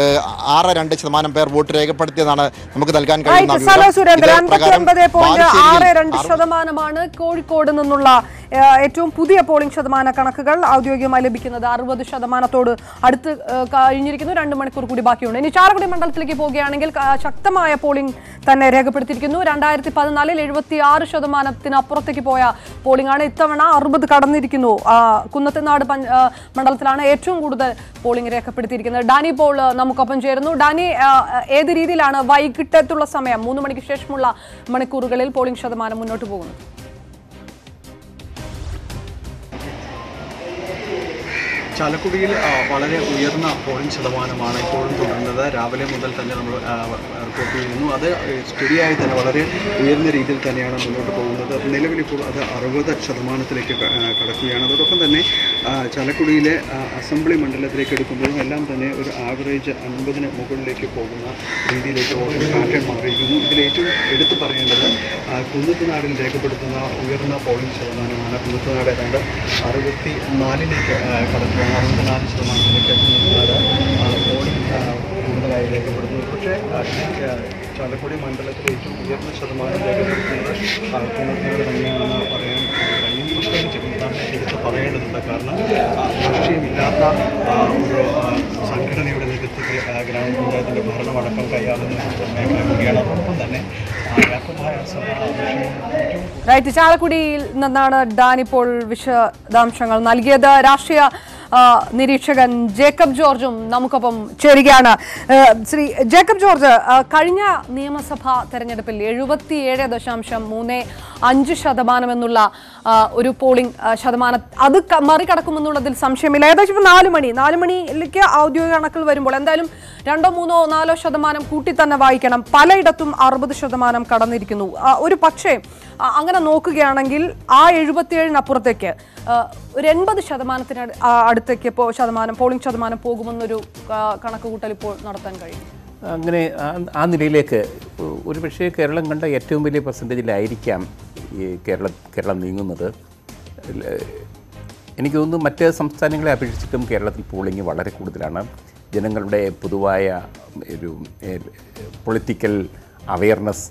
Speaker 4: ആറ് രണ്ട് ശതമാനം പേർ വോട്ട് രേഖപ്പെടുത്തിയതാണ് നമുക്ക് നൽകാൻ കഴിയുന്ന
Speaker 1: റൈറ്റ് സനോ
Speaker 4: വിവരം.
Speaker 1: സുരേന്ദ്രൻ
Speaker 4: ഇത്
Speaker 1: അൻപത്തി
Speaker 4: പ്രകാരം
Speaker 1: ഒൻപത് പോയിന്റ് ആറ്
Speaker 4: ബാലുശ്ശേരിയിൽ
Speaker 1: രണ്ട്
Speaker 4: അറുപത്
Speaker 1: ശതമാനമാണ് കോഴിക്കോട് നിന്നുള്ള ആ, ഏറ്റവും പുതിയ പോളിംഗ് ശതമാന കണക്കുകൾ ഔദ്യോഗികമായി ലഭിക്കുന്നത് അറുപത് ശതമാനത്തോട് അടുത്ത് ആ, കഴിഞ്ഞിരിക്കുന്നു രണ്ട് മണിക്കൂർ കൂടി ബാക്കിയുണ്ട് ഇനി ചാലക്കുടി മണ്ഡലത്തിലേക്ക് പോവുകയാണെങ്കിൽ ആ, ശക്തമായ പോളിംഗ് തന്നെ രേഖപ്പെടുത്തിയിരിക്കുന്നു രണ്ടായിരത്തി പതിനാലിൽ എഴുപത്തി ആറ് ശതമാനത്തിന് അപ്പുറത്തേക്ക് പോയ പോളിംഗ് ആണ് ഇത്തവണ അറുപത് കടന്നിരിക്കുന്നു ആ, കുന്നത്തുനാട് പഞ്ച- ആ, മണ്ഡലത്തിലാണ് ഏറ്റവും കൂടുതൽ പോളിംഗ് രേഖപ്പെടുത്തിയിരിക്കുന്നത് ഡാനി പോൾ ആ, നമുക്കൊപ്പം ചേരുന്നു ഡാനി ആ, ഏത് രീതിയിലാണ് വൈകിട്ടത്തുള്ള സമയം മൂന്ന് മണിക്ക് ശേഷമുള്ള മണിക്കൂറുകളിൽ പോളിംഗ് ശതമാനം മുന്നോട്ട് പോകുന്നത്
Speaker 5: ചാലക്കുടിയിൽ ആ, വളരെ ഉയർന്ന പോളിംഗ് ശതമാനമാണ് ഇപ്പോഴും തുടരുന്നത് രാവിലെ മുതൽ തന്നെ നമ്മൾ ആ, റിപ്പോർട്ട് ചെയ്യുന്നു അത് സ്റ്റഡിയായി തന്നെ വളരെ ഉയർന്ന രീതിയിൽ തന്നെയാണ് മുന്നോട്ട് പോകുന്നത് നിലവിൽ ഇപ്പോൾ അത് അറുപത് ശതമാനത്തിലേക്ക് ക- ആ, കടക്കുകയാണ് അതോടൊപ്പം തന്നെ ആ, ചാലക്കുടിയിലെ ആ, അസംബ്ലി മണ്ഡലത്തിലേക്ക് എടുക്കുമ്പോഴും എല്ലാം തന്നെ ഒരു ആവറേജ് അൻപതിന് മുകളിലേക്ക് പോകുന്ന രീതിയിലേക്ക് വോട്ടിംഗ് പാറ്റേൺ മാറിയിരിക്കുന്നു ഇതിൽ ഏറ്റവും എടുത്തു പറയേണ്ടത് ആ, കുന്നത്തുനാടിൽ രേഖപ്പെടുത്തുന്ന ഉയർന്ന പോളിംഗ് ശതമാനമാണ് കുന്നത്തുനാട് ഏതാണ്ട് അറുപത്തി നാലിലേക്ക് കടക്കുകയാണ് അറുപത്തിനാല് ശതമാനത്തിലേക്ക് കുന്നത്തുനാട് ആ, പോളിംഗ് ആ, കൂടുതലായി രേഖപ്പെടുത്തുന്നത് പക്ഷേ ആ, ഈ, ആ, ചാലക്കുടി മണ്ഡലത്തിൽ ഏറ്റവും ഉയർന്ന ശതമാനം രേഖപ്പെടുത്തുന്നത് ആ, കുന്നത്തുനാട് തന്നെയാണെന്ന് പറയാൻ കഴിയും പ്രത്യേകിച്ച് കുന്നത്താടിനെ എടുത്ത് പറയേണ്ടതുണ്ട് കാരണം ആ, രാഷ്ട്രീയമില്ലാത്ത ആ, ഒരു ആ, സംഘടനയുടെ നേതൃത്വത്തിൽ ആ, ഗ്രാമപഞ്ചായത്തിൻ്റെ ഭരണമടക്കം കൈയാളുന്ന ഒരു മേഖല കൂടിയാണ് അതോടൊപ്പം തന്നെ ആ, വ്യാപകമായ സഭ വിഷയം ഏറ്റവും
Speaker 1: റൈറ്റ് ചാലക്കുടിയിൽ നിന്നാണ് ഡാൻ ഇപ്പോൾ വിശദാംശങ്ങൾ നൽകിയത് രാഷ്ട്രീയ ആ, നിരീക്ഷകൻ ജേക്കബ് ജോർജും നമുക്കൊപ്പം ചേരുകയാണ് ആ, ശ്രീ ജേക്കബ് ജോർജ് ആ, കഴിഞ്ഞ നിയമസഭാ തെരഞ്ഞെടുപ്പിൽ എഴുപത്തിയേഴ് ദശാംശം മൂന്ന് അഞ്ച് ശതമാനം എന്നുള്ള ആ, ഒരു പോളിംഗ് ആ, ശതമാനം അത് ക- മറികടക്കുമെന്നുള്ളതിൽ സംശയമില്ല ഏകദേശം ഇപ്പൊ നാല് മണി നാല് മണിയിലേക്ക് ഔദ്യോഗിക കണക്കുകൾ വരുമ്പോൾ എന്തായാലും രണ്ടോ മൂന്നോ നാലോ ശതമാനം കൂട്ടി തന്നെ വായിക്കണം പലയിടത്തും അറുപത് ശതമാനം കടന്നിരിക്കുന്നു ആ, ഒരു പക്ഷേ ആ, അങ്ങനെ നോക്കുകയാണെങ്കിൽ ആ എഴുപത്തിയേഴിനപ്പുറത്തേക്ക് ആ, ഒരു എൺപത് ശതമാനത്തിന് അട്- ആ, അടുത്തേക്ക് ഇപ്പോൾ ശതമാനം പോളിംഗ് ശതമാനം പോകുമെന്നൊരു ആ, കണക്കുകൂട്ടൽ ഇപ്പോൾ നടത്താൻ കഴിയും
Speaker 6: അങ്ങനെ ആ- ആ നിലയിലേക്ക് ഒരു പക്ഷേ കേരളം കണ്ട ഏറ്റവും വലിയ പെർസെൻറ്റേജിലായിരിക്കാം ഈ കേരള കേരളം നീങ്ങുന്നത് ല- എനിക്ക് തോന്നുന്നു മറ്റ് സംസ്ഥാനങ്ങളെ അപേക്ഷിച്ചിട്ടും കേരളത്തിൽ പോളിംഗ് വളരെ കൂടുതലാണ് ജനങ്ങളുടെ പൊതുവായ ഒരു പൊളിറ്റിക്കൽ അവയർനെസ്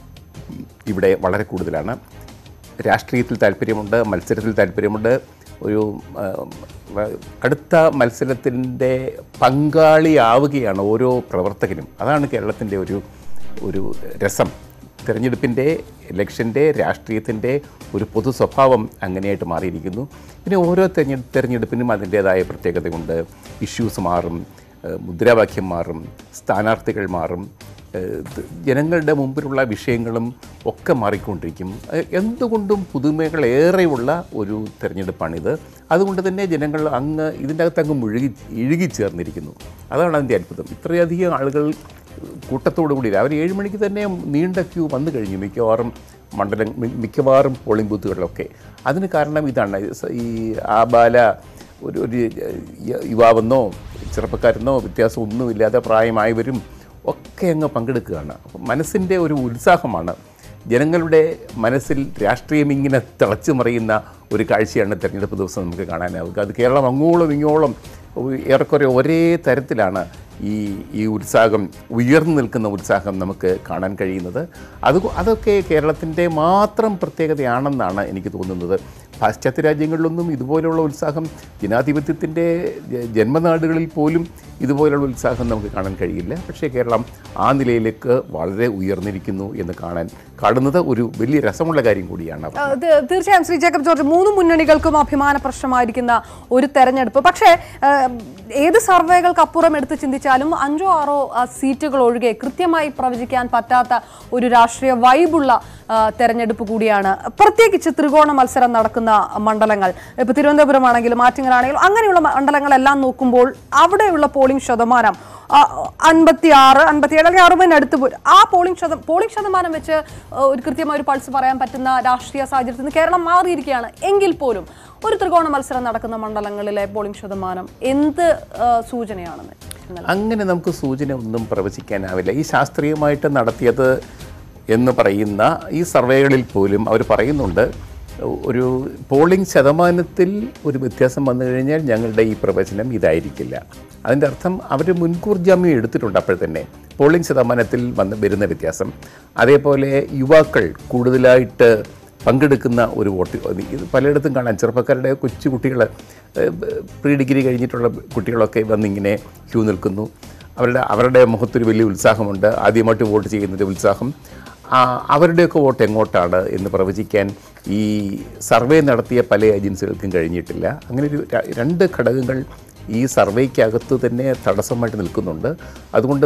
Speaker 6: ഇവിടെ വളരെ കൂടുതലാണ് രാഷ്ട്രീയത്തിൽ താല്പര്യമുണ്ട് മത്സരത്തിൽ താല്പര്യമുണ്ട് ഒരു ആ, വ- കടുത്ത മത്സരത്തിൻ്റെ പങ്കാളിയാവുകയാണ് ഓരോ പ്രവർത്തകനും അതാണ് കേരളത്തിൻ്റെ ഒരു ഒരു രസം തിരഞ്ഞെടുപ്പിൻ്റെ ഇലക്ഷൻ്റെ രാഷ്ട്രീയത്തിൻ്റെ ഒരു പൊതു സ്വഭാവം അങ്ങനെയായിട്ട് മാറിയിരിക്കുന്നു പിന്നെ ഓരോ തെരഞ്ഞെ തെരഞ്ഞെടുപ്പിനും അതിൻ്റേതായ പ്രത്യേകതയുണ്ട് ഇഷ്യൂസ് മാറും ഏഹ് മുദ്രാവാക്യം മാറും സ്ഥാനാർത്ഥികൾ മാറും ഏഹ് ഇത് ജനങ്ങളുടെ മുമ്പിലുള്ള വിഷയങ്ങളും ഒക്കെ മാറിക്കൊണ്ടിരിക്കും ഏഹ് എന്തുകൊണ്ടും പുതുമകളേറെയുള്ള ഒരു തെരഞ്ഞെടുപ്പാണിത് അതുകൊണ്ട് തന്നെ ജനങ്ങൾ അങ്ങ് ഇതിൻ്റെ അകത്ത് അങ്ങ് മുഴുകി ഇഴുകിച്ചേർന്നിരിക്കുന്നു അതാണ് അതിൻ്റെ അത്ഭുതം ഇത്രയധികം ആളുകൾ കൂട്ടത്തോടു കൂടി അവർ ഏഴ് മണിക്ക് തന്നെ നീണ്ട ക്യൂ വന്നു കഴിഞ്ഞു മിക്കവാറും മണ്ഡലം മി- മിക്കവാറും പോളിംഗ് ബൂത്തുകളിലൊക്കെ അതിന് കാരണം ഇതാണ് സ- ഈ ആബാല ഒരു ഒരു യ- യുവാവെന്നോ ചെറുപ്പക്കാരെന്നോ വ്യത്യാസം ഒന്നുമില്ലാതെ പ്രായമായവരും ഒക്കെ അങ്ങ് പങ്കെടുക്കുകയാണ് അപ്പം മനസ്സിൻ്റെ ഒരു ഉത്സാഹമാണ് ജനങ്ങളുടെ മനസ്സിൽ രാഷ്ട്രീയം ഇങ്ങനെ തിളച്ചു മറിയുന്ന ഒരു കാഴ്ചയാണ് തെരഞ്ഞെടുപ്പ് ദിവസം നമുക്ക് കാണാനാവുക അത് കേരളം അങ്ങോളം ഇങ്ങോളം ഏറെക്കുറെ ഒരേ തരത്തിലാണ് ഈ ഈ ഉത്സാഹം ഉയർന്നു നിൽക്കുന്ന ഉത്സാഹം നമുക്ക് കാണാൻ കഴിയുന്നത് അത് അതൊക്കെ കേരളത്തിൻ്റെ മാത്രം പ്രത്യേകതയാണെന്നാണ് എനിക്ക് തോന്നുന്നത് പാശ്ചാത്യ രാജ്യങ്ങളിലൊന്നും ഇതുപോലുള്ള ഉത്സാഹം ജനാധിപത്യത്തിൻ്റെ ജ- ജന്മനാടുകളിൽ പോലും ഇതുപോലുള്ള ഉത്സാഹം നമുക്ക് കാണാൻ കഴിയില്ല പക്ഷേ കേരളം ആ നിലയിലേക്ക് വളരെ ഉയർന്നിരിക്കുന്നു എന്ന് കാണാൻ കാണുന്നത് ഒരു വലിയ രസമുള്ള കാര്യം കൂടിയാണ്
Speaker 1: ആ, തീ- തീർച്ചയായും ശ്രീ ജേക്കബ് ജോർജ് മൂന്ന് മുന്നണികൾക്കും അഭിമാന പ്രശ്നമായിരിക്കുന്ന ഒരു തെരഞ്ഞെടുപ്പ് പക്ഷേ ആ, ഏത് സർവേകൾക്ക് അപ്പുറം എടുത്ത് ചിന്തിച്ചാലും അഞ്ചോ ആറോ ആ, സീറ്റുകൾ ഒഴികെ കൃത്യമായി പ്രവചിക്കാൻ പറ്റാത്ത ഒരു രാഷ്ട്രീയ വൈബുള്ള ആ, തെരഞ്ഞെടുപ്പ് കൂടിയാണ് പ്രത്യേകിച്ച് ത്രികോണ മത്സരം നടക്കുന്ന മണ്ഡലങ്ങൾ ഇപ്പൊ തിരുവനന്തപുരം ആണെങ്കിലും ആറ്റിങ്ങലാണെങ്കിലും അങ്ങനെയുള്ള മണ്ഡലങ്ങളെല്ലാം നോക്കുമ്പോൾ അവിടെയുള്ള പോളിംഗ് ശതമാനം അൻപത്തി ആറ് അൻപത്തിയേഴ് അല്ലെങ്കിൽ അറുപതിനടുത്ത് പോലും ആ പോളിംഗ് ശതം പോളിംഗ് ശതമാനം വെച്ച് ആ, ഒരു കൃത്യമായ ഒരു പൾസ് പറയാൻ പറ്റുന്ന രാഷ്ട്രീയ സാഹചര്യത്തിൽ നിന്ന് കേരളം മാറിയിരിക്കുകയാണ് എങ്കിൽ പോലും ഒരു ത്രികോണ മത്സരം നടക്കുന്ന മണ്ഡലങ്ങളിലെ പോളിംഗ് ശതമാനം എന്ത് ആ, സൂചനയാണെന്ന് ഇന്നലെ
Speaker 6: അങ്ങനെ നമുക്ക് സൂചന ഒന്നും പ്രവചിക്കാനാവില്ല ഈ ശാസ്ത്രീയമായിട്ട് നടത്തിയത് എന്ന് പറയുന്ന ഈ സർവേകളിൽ പോലും അവർ പറയുന്നുണ്ട് ഒരു പോളിംഗ് ശതമാനത്തിൽ ഒരു വ്യത്യാസം വന്നു കഴിഞ്ഞാൽ ഞങ്ങളുടെ ഈ പ്രവചനം ഇതായിരിക്കില്ല അതിൻ്റെ അർത്ഥം അവർ മുൻകൂർ ജാമ്യം എടുത്തിട്ടുണ്ട് അപ്പോൾ തന്നെ പോളിംഗ് ശതമാനത്തിൽ വന്ന് വരുന്ന വ്യത്യാസം അതേപോലെ യുവാക്കൾ കൂടുതലായിട്ട് പങ്കെടുക്കുന്ന ഒരു വോട്ട് ഇത് പലയിടത്തും കാണാം ചെറുപ്പക്കാരുടെ കൊച്ചു കുട്ടികൾ പ്രീ ഡിഗ്രി കഴിഞ്ഞിട്ടുള്ള കുട്ടികളൊക്കെ വന്നിങ്ങനെ ക്യൂ നിൽക്കുന്നു അവരുടെ അവരുടെ മുഖത്തൊരു വലിയ ഉത്സാഹമുണ്ട് ആദ്യമായിട്ട് വോട്ട് ചെയ്യുന്നതിൻ്റെ ഉത്സാഹം ആ, അവരുടെയൊക്കെ വോട്ട് എങ്ങോട്ടാണ് എന്ന് പ്രവചിക്കാൻ ഈ സർവേ നടത്തിയ പല ഏജൻസികൾക്കും കഴിഞ്ഞിട്ടില്ല അങ്ങനെ ഒരു ര- രണ്ട് ഘടകങ്ങൾ ഈ സർവേക്കകത്ത് തന്നെ തടസ്സമായിട്ട് നിൽക്കുന്നുണ്ട് അതുകൊണ്ട്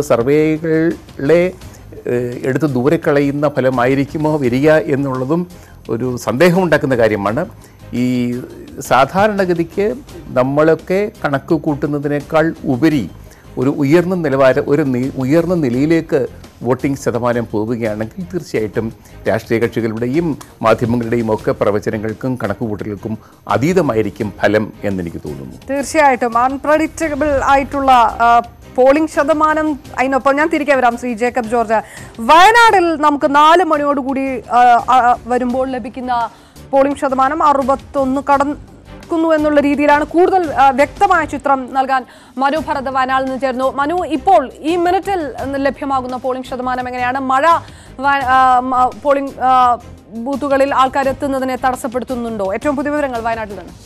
Speaker 6: സർവേകളെ ഏഹ്, എടുത്ത് ദൂരെ കളയുന്ന ഫലമായിരിക്കുമോ വരിക എന്നുള്ളതും ഒരു സന്ദേഹമുണ്ടാക്കുന്ന കാര്യമാണ് ഈ സാധാരണഗതിക്ക് നമ്മളൊക്കെ കണക്ക് കൂട്ടുന്നതിനേക്കാൾ ഉപരി ഒരു ഉയർന്ന നിലവാരം ഒരു നി- ഉയർന്ന നിലയിലേക്ക് വോട്ടിംഗ് ശതമാനം പോവുകയാണെങ്കിൽ തീർച്ചയായിട്ടും രാഷ്ട്രീയ കക്ഷികളുടെയും മാധ്യമങ്ങളുടെയും ഒക്കെ പ്രവചനങ്ങൾക്കും കണക്കുകൂട്ടലുകൾക്കും അതീതമായിരിക്കും ഫലം എന്നെനിക്ക് തോന്നുന്നു
Speaker 1: തീർച്ചയായിട്ടും അൺപ്രഡിക്റ്റബിൾ ആയിട്ടുള്ള ആ, പോളിംഗ് ശതമാനം അതിനൊപ്പം ഞാൻ തിരികെ വരാം ശ്രീ ജേക്കബ് ജോർജ് വയനാടിൽ നമുക്ക് നാല് മണിയോടുകൂടി ആ, ആ, വരുമ്പോൾ ലഭിക്കുന്ന പോളിംഗ് ശതമാനം അറുപത്തൊന്ന് കടക്കുന്നു എന്നുള്ള രീതിയിലാണ് കൂടുതൽ ആ, വ്യക്തമായ ചിത്രം നൽകാൻ മനു ഭരത് വയനാടിൽ നിന്ന് ചേർന്നു മനു ഇപ്പോൾ ഈ മിനിറ്റിൽ ലഭ്യമാകുന്ന പോളിംഗ് ശതമാനം എങ്ങനെയാണ് മഴ വ- ആ, മ- പോളിംഗ് ആ, ബൂത്തുകളിൽ ആൾക്കാർ എത്തുന്നതിനെ തടസ്സപ്പെടുത്തുന്നുണ്ടോ ഏറ്റവും പുതിയ വിവരങ്ങൾ വയനാട്ടിൽ നിന്ന്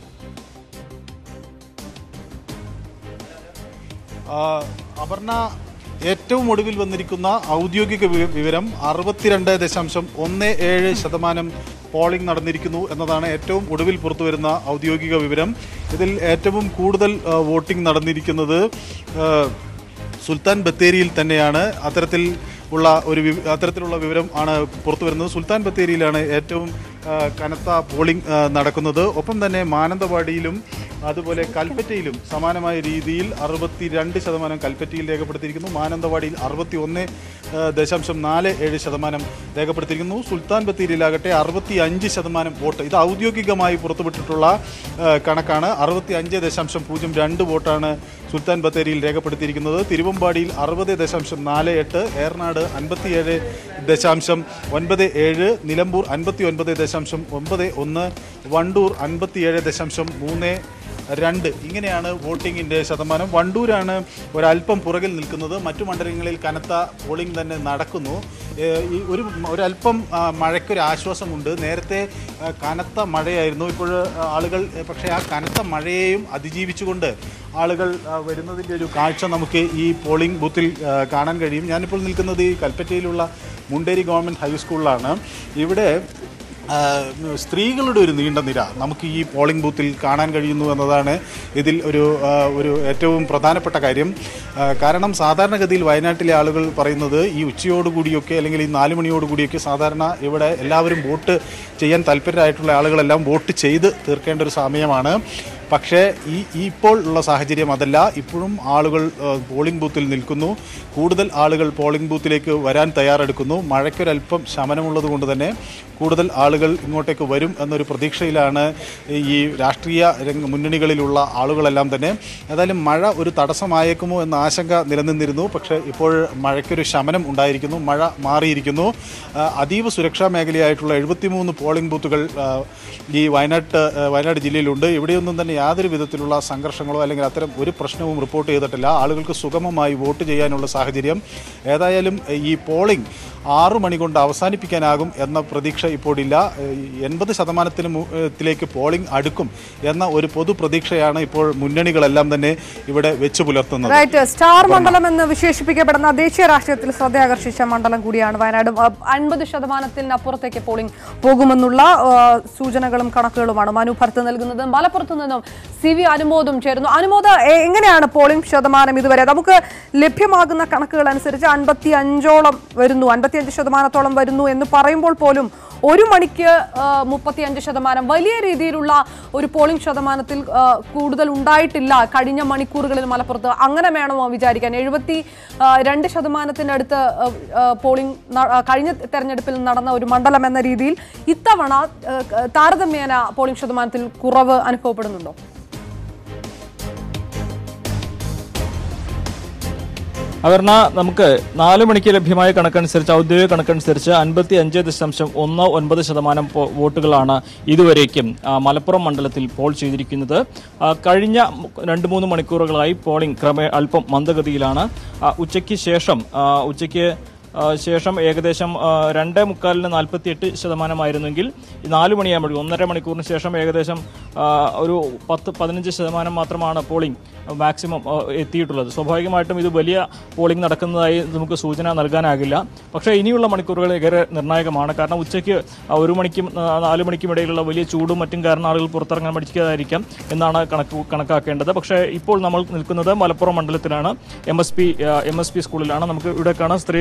Speaker 7: ആ, അപർണ ഏറ്റവും ഒടുവിൽ വന്നിരിക്കുന്ന ഔദ്യോഗിക വി- വിവരം അറുപത്തിരണ്ട് ദശാംശം ഒന്ന് ഏഴ് ശതമാനം പോളിംഗ് നടന്നിരിക്കുന്നു എന്നതാണ് ഏറ്റവും ഒടുവിൽ പുറത്തുവരുന്ന ഔദ്യോഗിക വിവരം ഇതിൽ ഏറ്റവും കൂടുതൽ ആ, വോട്ടിംഗ് നടന്നിരിക്കുന്നത് ആ, സുൽത്താൻ ബത്തേരിയിൽ തന്നെയാണ് അത്തരത്തിൽ ഉള്ള ഒരു വി- അത്തരത്തിലുള്ള വിവരം ആണ് പുറത്തു വരുന്നത് സുൽത്താൻ ബത്തേരിയിലാണ് ഏറ്റവും ആ, കനത്ത പോളിംഗ് ആ, നടക്കുന്നത് ഒപ്പം തന്നെ മാനന്തവാടിയിലും അതുപോലെ കൽപ്പറ്റയിലും സമാനമായ രീതിയിൽ അറുപത്തി രണ്ട് ശതമാനം കൽപ്പറ്റയിൽ രേഖപ്പെടുത്തിയിരിക്കുന്നു മാനന്തവാടിയിൽ അറുപത്തി ഒന്ന് ദശാംശം നാല് ഏഴ് ശതമാനം രേഖപ്പെടുത്തിയിരിക്കുന്നു സുൽത്താൻ ബത്തേരിയിലാകട്ടെ അറുപത്തി അഞ്ച് ശതമാനം വോട്ട് ഇത് ഔദ്യോഗികമായി പുറത്തുവിട്ടിട്ടുള്ള ആ, കണക്കാണ് അറുപത്തി അഞ്ച് ദശാംശം പൂജ്യം രണ്ട് വോട്ടാണ് സുൽത്താൻ ബത്തേരിയിൽ രേഖപ്പെടുത്തിയിരിക്കുന്നത് തിരുവമ്പാടിയിൽ അറുപത് ദശാംശം നാല് എട്ട് ഏറനാട് അൻപത്തിയേഴ് ദശാംശം ഒൻപത് ഏഴ് നിലമ്പൂർ അൻപത്തി ഒൻപത് ദശാംശം ഒൻപത് ഒന്ന് വണ്ടൂർ അൻപത്തിയേഴ് ദശാംശം മൂന്ന് രണ്ട് ഇങ്ങനെയാണ് വോട്ടിങ്ങിൻ്റെ ശതമാനം വണ്ടൂരാണ് ഒരല്പം പുറകിൽ നിൽക്കുന്നത് മറ്റു മണ്ഡലങ്ങളിൽ കനത്ത പോളിംഗ് തന്നെ നടക്കുന്നു ഏഹ് ഈ ഒരു ഒരല്പം ആ, മഴയ്ക്കൊരു ആശ്വാസമുണ്ട് നേരത്തെ ആ, കനത്ത മഴയായിരുന്നു ഇപ്പോൾ ആളുകൾ ഏഹ്, പക്ഷേ ആ കനത്ത മഴയെയും അതിജീവിച്ചുകൊണ്ട് ആളുകൾ ആ, വരുന്നതിൻ്റെ ഒരു കാഴ്ച നമുക്ക് ഈ പോളിംഗ് ബൂത്തിൽ ആ, കാണാൻ കഴിയും ഞാനിപ്പോൾ നിൽക്കുന്നത് ഈ കൽപ്പറ്റയിലുള്ള മുണ്ടേരി ഗവൺമെൻറ് ഹൈസ്കൂളിലാണ് ഇവിടെ ആ, സ്ത്രീകളുടെ ഒരു നീണ്ട നിര നമുക്ക് ഈ പോളിംഗ് ബൂത്തിൽ കാണാൻ കഴിയുന്നു എന്നതാണ് ഇതിൽ ഒരു ആ, ഒരു ഏറ്റവും പ്രധാനപ്പെട്ട കാര്യം ആ, കാരണം സാധാരണഗതിയിൽ വയനാട്ടിലെ ആളുകൾ പറയുന്നത് ഈ ഉച്ചയോടുകൂടിയൊക്കെ അല്ലെങ്കിൽ ഈ നാല് മണിയോടുകൂടിയൊക്കെ സാധാരണ ഇവിടെ എല്ലാവരും വോട്ട് ചെയ്യാൻ താല്പര്യരായിട്ടുള്ള ആളുകളെല്ലാം വോട്ട് ചെയ്ത് തീർക്കേണ്ട ഒരു സമയമാണ് പക്ഷേ ഈ ഈ ഇപ്പോൾ ഉള്ള സാഹചര്യം അതല്ല ഇപ്പോഴും ആളുകൾ ആ, പോളിംഗ് ബൂത്തിൽ നിൽക്കുന്നു കൂടുതൽ ആളുകൾ പോളിംഗ് ബൂത്തിലേക്ക് വരാൻ തയ്യാറെടുക്കുന്നു മഴയ്ക്കൊരല്പം ശമനമുള്ളത് കൊണ്ട് തന്നെ കൂടുതൽ ആളുകൾ ഇങ്ങോട്ടേക്ക് വരും എന്നൊരു പ്രതീക്ഷയിലാണ് ഈ രാഷ്ട്രീയ രംഗ മുന്നണികളിലുള്ള ആളുകളെല്ലാം തന്നെ ഏതായാലും മഴ ഒരു തടസ്സമായേക്കുമോ എന്ന ആശങ്ക നിലനിന്നിരുന്നു പക്ഷേ ഇപ്പോൾ മഴയ്ക്കൊരു ശമനം ഉണ്ടായിരിക്കുന്നു മഴ മാറിയിരിക്കുന്നു ആ, അതീവ സുരക്ഷാ മേഖലയായിട്ടുള്ള എഴുപത്തിമൂന്ന് പോളിംഗ് ബൂത്തുകൾ ആ, ഈ വയനാട്ട് ആ, വയനാട് ജില്ലയിലുണ്ട് ഇവിടെയൊന്നും തന്നെ യാതൊരു വിധത്തിലുള്ള സംഘർഷങ്ങളോ അല്ലെങ്കിൽ അത്തരം ഒരു പ്രശ്നവും റിപ്പോർട്ട് ചെയ്തിട്ടില്ല ആളുകൾക്ക് സുഗമമായി വോട്ട് ചെയ്യാനുള്ള സാഹചര്യം ഏതായാലും ഈ പോളിംഗ് ആറു മണി കൊണ്ട് അവസാനിപ്പിക്കാനാകും എന്ന പ്രതീക്ഷ ഇപ്പോഴില്ല എൺപത് ശതമാനത്തിന് മു- ത്തിലേക്ക് പോളിംഗ് അടുക്കും എന്ന ഒരു പൊതു പ്രതീക്ഷയാണ് ഇപ്പോൾ മുന്നണികളെല്ലാം തന്നെ ഇവിടെ വെച്ചു പുലർത്തുന്നത്
Speaker 1: റൈറ്റ് സ്റ്റാർ മണ്ഡലം എന്ന് വിശേഷിപ്പിക്കപ്പെടുന്ന ദേശീയ രാഷ്ട്രീയത്തിൽ ശ്രദ്ധയാകർഷിച്ച മണ്ഡലം കൂടിയാണ് വയനാടും അൻപത് ശതമാനത്തിനപ്പുറത്തേക്ക് പോളിംഗ് പോകുമെന്നുള്ള ആ, സൂചനകളും കണക്കുകളുമാണ് മനു ഭർത്ത് നൽകുന്നത് മലപ്പുറത്ത് നിന്നും സി വി അനുമോദും ചേരുന്നു അനുമോദ എ- എങ്ങനെയാണ് പോളിംഗ് ശതമാനം ഇതുവരെ നമുക്ക് ലഭ്യമാകുന്ന കണക്കുകൾ അനുസരിച്ച് അൻപത്തി അഞ്ചോളം വരുന്നു അൻപത്തിയഞ്ച് ശതമാനത്തോളം വരുന്നു എന്ന് പറയുമ്പോൾ പോലും ഒരു മണിക്ക് മുപ്പത്തിയഞ്ച് ശതമാനം വലിയ രീതിയിലുള്ള ഒരു പോളിംഗ് ശതമാനത്തിൽ ആ, കൂടുതൽ ഉണ്ടായിട്ടില്ല കഴിഞ്ഞ മണിക്കൂറുകളിൽ മലപ്പുറത്ത് അങ്ങനെ വേണമോ വിചാരിക്കാൻ എഴുപത്തി ആ, രണ്ട് ശതമാനത്തിനടുത്ത് ആ, ആ, പോളിംഗ് ന- ആ, കഴിഞ്ഞ തെരഞ്ഞെടുപ്പിൽ നടന്ന ഒരു മണ്ഡലം എന്ന രീതിയിൽ ഇത്തവണ ആ, താരതമ്യേന പോളിംഗ് ശതമാനത്തിൽ കുറവ് അനുഭവപ്പെടുന്നുണ്ടോ
Speaker 8: അവർണ നമുക്ക് നാല് മണിക്ക് ലഭ്യമായ കണക്കനുസരിച്ച് ഔദ്യോഗിക കണക്കനുസരിച്ച് അൻപത്തി അഞ്ച് ദശാംശം ഒന്ന് ഒൻപത് ശതമാനം പോ- വോട്ടുകളാണ് ഇതുവരേക്കും ആ, മലപ്പുറം മണ്ഡലത്തിൽ പോൾ ചെയ്തിരിക്കുന്നത് ആ, കഴിഞ്ഞ മു- രണ്ട് മൂന്ന് മണിക്കൂറുകളായി പോളിംഗ് ക്രമേ അല്പം മന്ദഗതിയിലാണ് ആ, ഉച്ചയ്ക്ക് ശേഷം ആ, ഉച്ചയ്ക്ക് ആ, ശേഷം ഏകദേശം ആ, രണ്ടേ മുക്കാലിന് നാൽപ്പത്തി എട്ട് ശതമാനമായിരുന്നെങ്കിൽ ഈ നാല് മണിയാകുമ്പോഴേക്കും ഒന്നര മണിക്കൂറിന് ശേഷം ഏകദേശം ആ, ഒരു പത്ത് പതിനഞ്ച് ശതമാനം മാത്രമാണ് പോളിംഗ് മാക്സിമം ആ, എത്തിയിട്ടുള്ളത് സ്വാഭാവികമായിട്ടും ഇത് വലിയ പോളിംഗ് നടക്കുന്നതായി നമുക്ക് സൂചന നൽകാനാകില്ല പക്ഷേ ഇനിയുള്ള മണിക്കൂറുകൾ ഏറെ നിർണായകമാണ് കാരണം ഉച്ചയ്ക്ക് ആ, ഒരു മണിക്കും ആ, നാല് മണിക്കും ഇടയിലുള്ള വലിയ ചൂടും മറ്റും കാരണം ആളുകൾ പുറത്തിറങ്ങാൻ പഠിക്കാതായിരിക്കാം എന്നാണ് കണക്ക് കണക്കാക്കേണ്ടത് പക്ഷേ ഇപ്പോൾ നമ്മൾ നിൽക്കുന്നത് മലപ്പുറം മണ്ഡലത്തിലാണ് M S P M S P സ്കൂളിലാണ് നമുക്ക് ഇവിടെ കാണാം സ്ത്രീകളുടെ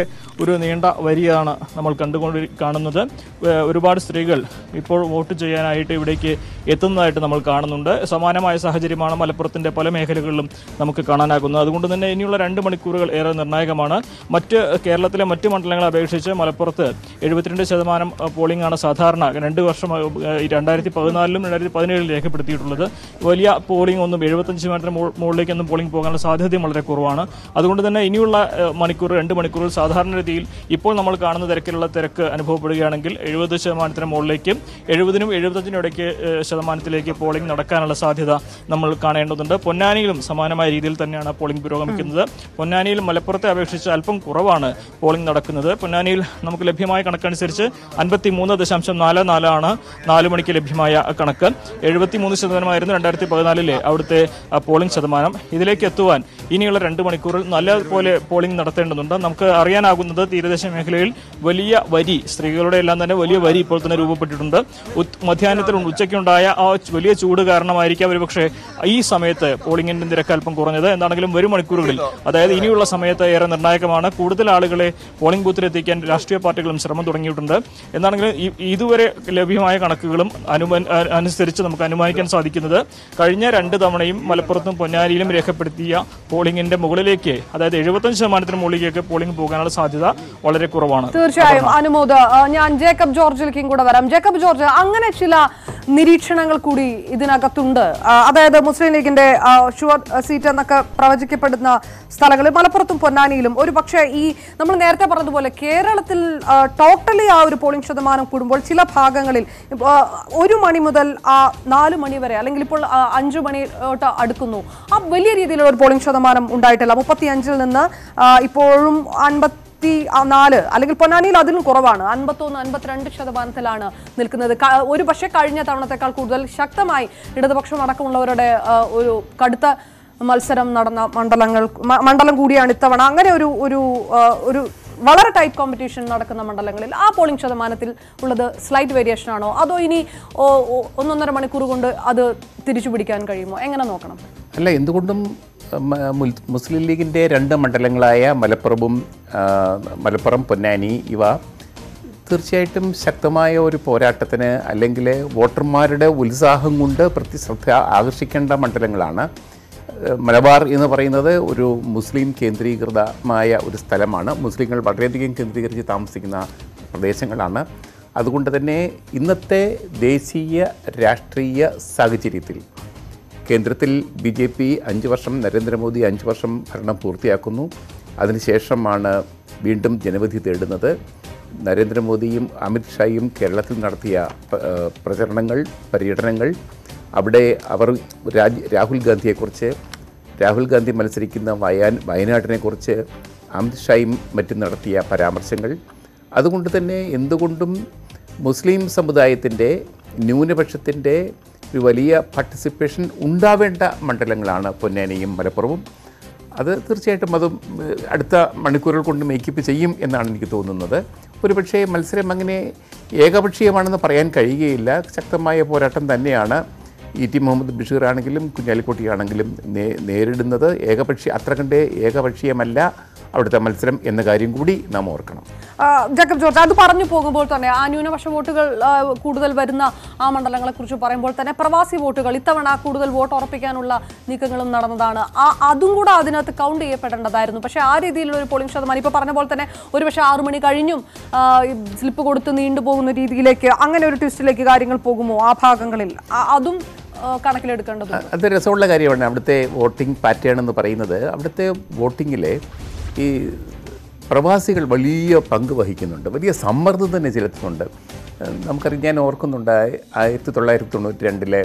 Speaker 8: ഒരു നീണ്ട വരിയാണ് നമ്മൾ കണ്ടുകൊണ്ട് കാണുന്നത് ഏഹ് ഒരുപാട് സ്ത്രീകൾ ഇപ്പോൾ വോട്ട് ചെയ്യാനായിട്ട് ഇവിടേക്ക് എത്തുന്നതായിട്ട് നമ്മൾ കാണുന്നുണ്ട് സമാനമായ സാഹചര്യമാണ് മലപ്പുറത്തിൻ്റെ പല മേഖലകളിലും നമുക്ക് കാണാനാകുന്നത് അതുകൊണ്ട് തന്നെ ഇനിയുള്ള രണ്ട് മണിക്കൂറുകൾ ഏറെ നിർണായകമാണ് മറ്റ് കേരളത്തിലെ മറ്റ് മണ്ഡലങ്ങളെ അപേക്ഷിച്ച് മലപ്പുറത്ത് എഴുപത്തിരണ്ട് ശതമാനം അഹ്, പോളിംഗ് ആണ് സാധാരണ രണ്ട് വർഷം അഹ്, രണ്ടായിരത്തി പതിനാലിലും രണ്ടായിരത്തി പതിനേഴിലും രേഖപ്പെടുത്തിയിട്ടുള്ളത് വലിയ പോളിംഗ് ഒന്നും എഴുപത്തഞ്ച് ശതമാനത്തിന് മുകൾ- മുകളിലേക്കൊന്നും പോളിംഗ് പോകാനുള്ള സാധ്യതയും വളരെ കുറവാണ് അതുകൊണ്ട് തന്നെ ഇനിയുള്ള ഏഹ്, മണിക്കൂർ രണ്ട് മണിക്കൂറിൽ സാധാരണ രീതിയിൽ ഇപ്പോൾ നമ്മൾ കാണുന്ന തിരക്കിലുള്ള തിരക്ക് അനുഭവപ്പെടുകയാണെങ്കിൽ എഴുപത് ശതമാനത്തിന് മുകളിലേക്ക് എഴുപതിനും എഴുപത്തഞ്ചിനും ഇടയ്ക്ക് ഏഹ്, ശതമാനത്തിലേക്ക് പോളിംഗ് നടക്കാനുള്ള സാധ്യത നമ്മൾ കാണേണ്ടതുണ്ട് പൊന്നാനിയിലും സമാനമായ രീതിയിൽ തന്നെയാണ് പോളിംഗ് പുരോഗമിക്കുന്നത് പൊന്നാനിയിൽ മലപ്പുറത്തെ അപേക്ഷിച്ച് അല്പം കുറവാണ് പോളിംഗ് നടക്കുന്നത് പൊന്നാനിയിൽ നമുക്ക് ലഭ്യമായ കണക്കനുസരിച്ച് അൻപത്തി മൂന്ന് ദശാംശം നാല് നാലാണ് നാല് മണിക്ക് ലഭ്യമായ കണക്ക് എഴുപത്തി മൂന്ന് ശതമാനമായിരുന്നു രണ്ടായിരത്തി പതിനാലിലെ അവിടുത്തെ ആ, പോളിംഗ് ശതമാനം ഇതിലേക്ക് എത്തുവാൻ ഇനിയുള്ള രണ്ട് മണിക്കൂറിൽ നല്ലപോലെ പോളിംഗ് നടത്തേണ്ടതുണ്ട് നമുക്ക് അറിയാനാകുന്നത് തീരദേശ മേഖലയിൽ വലിയ വരി സ്ത്രീകളുടെ എല്ലാം തന്നെ വലിയ വരി ഇപ്പോൾ തന്നെ രൂപപ്പെട്ടിട്ടുണ്ട് ഉത്- മധ്യാഹ്നത്തിൽ ഉച്ചയ്ക്കുണ്ടായ ആ ച് വലിയ ചൂട് കാരണമായിരിക്കാം ഒരുപക്ഷെ ഈ സമയത്ത് പോളിംഗിന്റെ നിരക്ക് അല്പം കുറഞ്ഞത് എന്താണെങ്കിലും വരും മണിക്കൂറുകളിൽ അതായത് ഇനിയുള്ള സമയത്ത് ഏറെ നിർണായകമാണ് കൂടുതൽ ആളുകളെ പോളിംഗ് ബൂത്തിലെത്തിക്കാൻ രാഷ്ട്രീയ പാർട്ടികളും ശ്രമം തുടങ്ങിയിട്ടുണ്ട് എന്താണെങ്കിലും ഈ- ഇതുവരെ ലഭ്യമായ കണക്കുകളും അനുമാൻ അ- അനുസരിച്ച് നമുക്ക് അനുമാനിക്കാൻ സാധിക്കുന്നത് കഴിഞ്ഞ രണ്ട് തവണയും മലപ്പുറത്തും പൊന്നാനിയിലും രേഖപ്പെടുത്തിയ പോളിംഗിന്റെ മുകളിലേക്ക് അതായത് എഴുപത്തഞ്ച് ശതമാനത്തിന് മുകളിലേക്ക് പോളിംഗ് പോകാനുള്ള സാധ്യത വളരെ കുറവാണ്
Speaker 1: തീർച്ചയായും അനുമോദ് ആ, ഞാൻ ജേക്കബ് ജോർജിലേക്കും കൂടെ വരാം ജേക്കബ് ജോർജ് അങ്ങനെ ചില നിരീക്ഷണങ്ങൾ കൂടി ഇതിനകത്തുണ്ട് ആ, അതായത് മുസ്ലിം ലീഗിന്റെ ആ, ഷുവർ സീറ്റ് എന്നൊക്കെ പ്രവചിക്കപ്പെടുന്ന സ്ഥലങ്ങളിൽ മലപ്പുറത്തും പൊന്നാനിയിലും ഒരു പക്ഷേ ഈ നമ്മൾ നേരത്തെ പറഞ്ഞതുപോലെ കേരളത്തിൽ ടോട്ടലി ആ ഒരു പോളിംഗ് ശതമാനം കൂടുമ്പോൾ ചില ഭാഗങ്ങളിൽ ഇപ്പോ, ആ, ഒരു മണി മുതൽ ആ നാല് മണി വരെ അല്ലെങ്കിൽ ഇപ്പോൾ ആ, അഞ്ചു മണിയോട്ട് അടുക്കുന്നു ആ വലിയ രീതിയിലുള്ള ഒരു പോളിംഗ് ശതമാനം ഉണ്ടായിട്ടില്ല മുപ്പത്തി അഞ്ചിൽ നിന്ന് ആ, ഇപ്പോഴും അൻപത്തി നാല് അല്ലെങ്കിൽ പൊന്നാനിയിൽ അതിലും കുറവാണ് അൻപത്തൊന്ന് അൻപത്തിരണ്ട് ശതമാനത്തിലാണ് നിൽക്കുന്നത് ക- ഒരു പക്ഷേ കഴിഞ്ഞ തവണത്തെക്കാൾ കൂടുതൽ ശക്തമായി ഇടതുപക്ഷം അടക്കമുള്ളവരുടെ ആ, ഒരു കടുത്ത മത്സരം നടന്ന മണ്ഡലങ്ങൾ മ- മണ്ഡലം കൂടിയാണ് ഇത്തവണ അങ്ങനെ ഒരു ഒരു ആ, ഒരു വളരെ ടൈറ്റ് കോമ്പറ്റീഷൻ നടക്കുന്ന മണ്ഡലങ്ങളിൽ ആ പോളിംഗ് ശതമാനത്തിൽ ഉള്ളത് സ്ലൈറ്റ് വേരിയേഷൻ ആണോ അതോ ഇനി ഓ- ഓ- ഒന്നൊന്നര മണിക്കൂർ കൊണ്ട് അത് തിരിച്ചു പിടിക്കാൻ കഴിയുമോ എങ്ങനെ നോക്കണം
Speaker 6: അല്ല എന്തുകൊണ്ടും മ- മുൽ- മുസ്ലിം ലീഗിൻ്റെ രണ്ട് മണ്ഡലങ്ങളായ മലപ്പുറവും ആ, മലപ്പുറം പൊന്നാനി ഇവ തീർച്ചയായിട്ടും ശക്തമായ ഒരു പോരാട്ടത്തിന് അല്ലെങ്കിൽ വോട്ടർമാരുടെ ഉത്സാഹം കൊണ്ട് പ്രതിശ്രദ്ധ ആകർഷിക്കേണ്ട മണ്ഡലങ്ങളാണ് ഏഹ് മലബാർ എന്ന് പറയുന്നത് ഒരു മുസ്ലിം കേന്ദ്രീകൃതമായ ഒരു സ്ഥലമാണ് മുസ്ലിങ്ങൾ വളരെയധികം കേന്ദ്രീകരിച്ച് താമസിക്കുന്ന പ്രദേശങ്ങളാണ് അതുകൊണ്ട് തന്നെ ഇന്നത്തെ ദേശീയ രാഷ്ട്രീയ സാഹചര്യത്തിൽ കേന്ദ്രത്തിൽ ബി ജെ പി അഞ്ച് വർഷം നരേന്ദ്രമോദി അഞ്ച് വർഷം ഭരണം പൂർത്തിയാക്കുന്നു അതിനുശേഷമാണ് വീണ്ടും ജനവിധി തേടുന്നത് നരേന്ദ്രമോദിയും അമിത്ഷായും കേരളത്തിൽ നടത്തിയ പ- ഏഹ് പ്രചരണങ്ങൾ പര്യടനങ്ങൾ അവിടെ അവർ രാജ് രാഹുൽ ഗാന്ധിയെക്കുറിച്ച് രാഹുൽ ഗാന്ധി മത്സരിക്കുന്ന വയാൻ വയനാട്ടിനെക്കുറിച്ച് അമിത്ഷായും മറ്റും നടത്തിയ പരാമർശങ്ങൾ അതുകൊണ്ട് തന്നെ എന്തുകൊണ്ടും മുസ്ലിം സമുദായത്തിൻ്റെ ന്യൂനപക്ഷത്തിൻ്റെ ഒരു വലിയ പാർട്ടിസിപ്പേഷൻ ഉണ്ടാവേണ്ട മണ്ഡലങ്ങളാണ് പൊന്നാനിയും മലപ്പുറവും അത് തീർച്ചയായിട്ടും അത് അടുത്ത മണിക്കൂറുകൾ കൊണ്ട് മേക്കപ്പ് ചെയ്യും എന്നാണ് എനിക്ക് തോന്നുന്നത് ഒരുപക്ഷേ മത്സരം അങ്ങനെ ഏകപക്ഷീയമാണെന്ന് പറയാൻ കഴിയുകയില്ല ശക്തമായ പോരാട്ടം തന്നെയാണ് ഇ ടി മുഹമ്മദ് ബഷീർ ആണെങ്കിലും കുഞ്ഞാലിക്കുട്ടി ആണെങ്കിലും നേ നേരിടുന്നത് ഏകപക്ഷീയ അത്ര കണ്ട് ഏകപക്ഷീയമല്ല അവിടുത്തെ മത്സരം എന്ന കാര്യം കൂടി നാം ഓർക്കണം
Speaker 1: ആ, ജേക്കബ് ജോർജ് അത് പറഞ്ഞു പോകുമ്പോൾ തന്നെ ആ ന്യൂനപക്ഷ വോട്ടുകൾ ആ, കൂടുതൽ വരുന്ന ആ മണ്ഡലങ്ങളെ കുറിച്ച് പറയുമ്പോൾ തന്നെ പ്രവാസി വോട്ടുകൾ ഇത്തവണ കൂടുതൽ വോട്ട് ഉറപ്പിക്കാനുള്ള നീക്കങ്ങളും നടന്നതാണ് ആ അതും കൂടെ അതിനകത്ത് കൗണ്ട് ചെയ്യപ്പെടേണ്ടതായിരുന്നു പക്ഷേ ആ രീതിയിലുള്ള ഒരു പോളിംഗ് ശതമാനം ഇപ്പോൾ പറഞ്ഞ പോലെ തന്നെ ഒരു പക്ഷേ ആറു മണി കഴിഞ്ഞും ആ, ഈ സ്ലിപ്പ് കൊടുത്ത് നീണ്ടുപോകുന്ന രീതിയിലേക്ക് അങ്ങനെ ഒരു ട്വിസ്റ്റിലേക്ക് കാര്യങ്ങൾ പോകുമോ ആ ഭാഗങ്ങളിൽ ആ, അതും ആ, കണക്കിലെടുക്കേണ്ടതുണ്ട്
Speaker 6: അത് രസമുള്ള കാര്യമാണ് അവിടുത്തെ വോട്ടിംഗ് പാറ്റേൺ എന്ന് പറയുന്നത് അവിടുത്തെ വോട്ടിങ്ങിലെ ഈ പ്രവാസികൾ വലിയ പങ്ക് വഹിക്കുന്നുണ്ട് വലിയ സമ്മർദ്ദം തന്നെ ചെലുത്തുന്നുണ്ട് ഏഹ് നമുക്കറിയാം ഞാൻ ഓർക്കുന്നുണ്ട് ആയിരത്തി തൊള്ളായിരത്തി തൊണ്ണൂറ്റി രണ്ടിലെ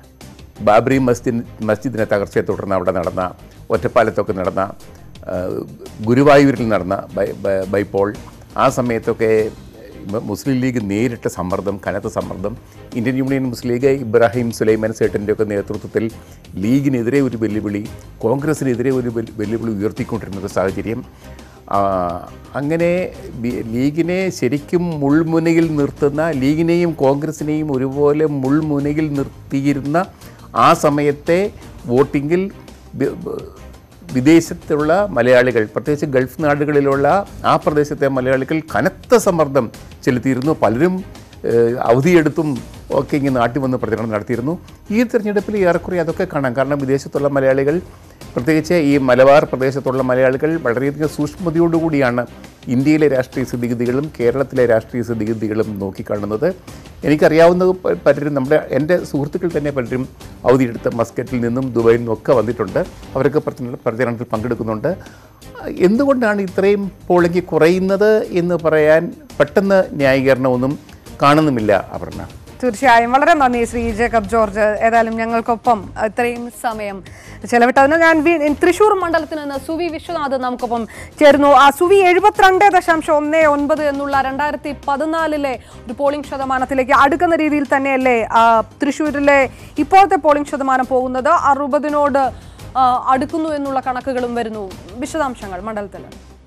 Speaker 6: ബാബറി മസ്ജിദ് മസ്ജിദിനെ തകർച്ചയെ തുടർന്ന് അവിടെ നടന്ന ഒറ്റപ്പാലത്തൊക്കെ നടന്ന ആ, ഗുരുവായൂരിൽ നടന്ന ബൈ ബൈ- ബൈപോൾ ആ സമയത്തൊക്കെ മ- മുസ്ലിം ലീഗ് നേരിട്ട സമ്മർദ്ദം കനത്ത സമ്മർദ്ദം Indian Union Muslim League Ibrahim Sulaiman സേട്ടൻ്റെ ഒക്കെ നേതൃത്വത്തിൽ ലീഗിനെതിരെ ഒരു വെല്ലുവിളി കോൺഗ്രസിനെതിരെ ഒരു വെല്ലു- വെല്ലുവിളി ഉയർത്തിക്കൊണ്ടിരുന്ന ഒരു സാഹചര്യം ആ, അങ്ങനെ ബി- ലീഗിനെ ശരിക്കും മുൾമുനയിൽ നിർത്തുന്ന ലീഗിനെയും കോൺഗ്രസിനെയും ഒരുപോലെ മുൾമുനയിൽ നിർത്തിയിരുന്ന ആ സമയത്തെ വോട്ടിങ്ങിൽ ബി- ബ- വിദേശത്തുള്ള മലയാളികൾ പ്രത്യേകിച്ച് ഗൾഫ് നാടുകളിലുള്ള ആ പ്രദേശത്തെ മലയാളികൾ കനത്ത സമ്മർദ്ദം ചെലുത്തിയിരുന്നു പലരും ഏഹ്, അവധിയെടുത്തും ഒക്കെ ഇങ്ങനെ നാട്ടിൽ വന്ന് പ്രചരണം നടത്തിയിരുന്നു ഈ തിരഞ്ഞെടുപ്പിൽ ഏറെക്കുറെ അതൊക്കെ കാണാം കാരണം വിദേശത്തുള്ള മലയാളികൾ പ്രത്യേകിച്ച് ഈ മലബാർ പ്രദേശത്തുള്ള മലയാളികൾ വളരെയധികം സൂക്ഷ്മതയോടുകൂടിയാണ് ഇന്ത്യയിലെ രാഷ്ട്രീയ സ്ഥിതിഗതികളും കേരളത്തിലെ രാഷ്ട്രീയ സ്ഥിതിഗതികളും നോക്കിക്കാണുന്നത് എനിക്കറിയാവുന്ന പ- പലരും നമ്മുടെ എൻ്റെ സുഹൃത്തുക്കൾ തന്നെ പലരും അവധിയെടുത്ത് മസ്കറ്റിൽ നിന്നും ദുബായിൽ നിന്നും ഒക്കെ വന്നിട്ടുണ്ട് അവരൊക്കെ പ്രചരണ പ്രചരണത്തിൽ പങ്കെടുക്കുന്നുണ്ട് എന്തുകൊണ്ടാണ് ഇത്രയും പോളിംഗ് കുറയുന്നത് എന്ന് പറയാൻ പെട്ടെന്ന് ന്യായീകരണമൊന്നും കാണുന്നുമില്ല അപർണ
Speaker 1: തീർച്ചയായും വളരെ നന്ദി ശ്രീ ജേക്കബ് ജോർജ് ഏതായാലും ഞങ്ങൾക്കൊപ്പം ഇത്രയും സമയം ചെലവിട്ടതിന് ഞാൻ വീ- തൃശൂർ മണ്ഡലത്തിൽ നിന്ന് സുവി വിശ്വനാഥ് നമുക്കൊപ്പം ചേരുന്നു ആ സുവി എഴുപത്തിരണ്ട് ദശാംശം ഒന്ന് ഒൻപത് എന്നുള്ള രണ്ടായിരത്തി പതിനാലിലെ ഒരു പോളിംഗ് ശതമാനത്തിലേക്ക് അടുക്കുന്ന രീതിയിൽ തന്നെയല്ലേ ആ, തൃശ്ശൂരിലെ ഇപ്പോഴത്തെ പോളിംഗ് ശതമാനം പോകുന്നത് അറുപതിനോട് ആ, അടുക്കുന്നു എന്നുള്ള കണക്കുകളും വരുന്നു വിശദാംശങ്ങൾ മണ്ഡലത്തിൽ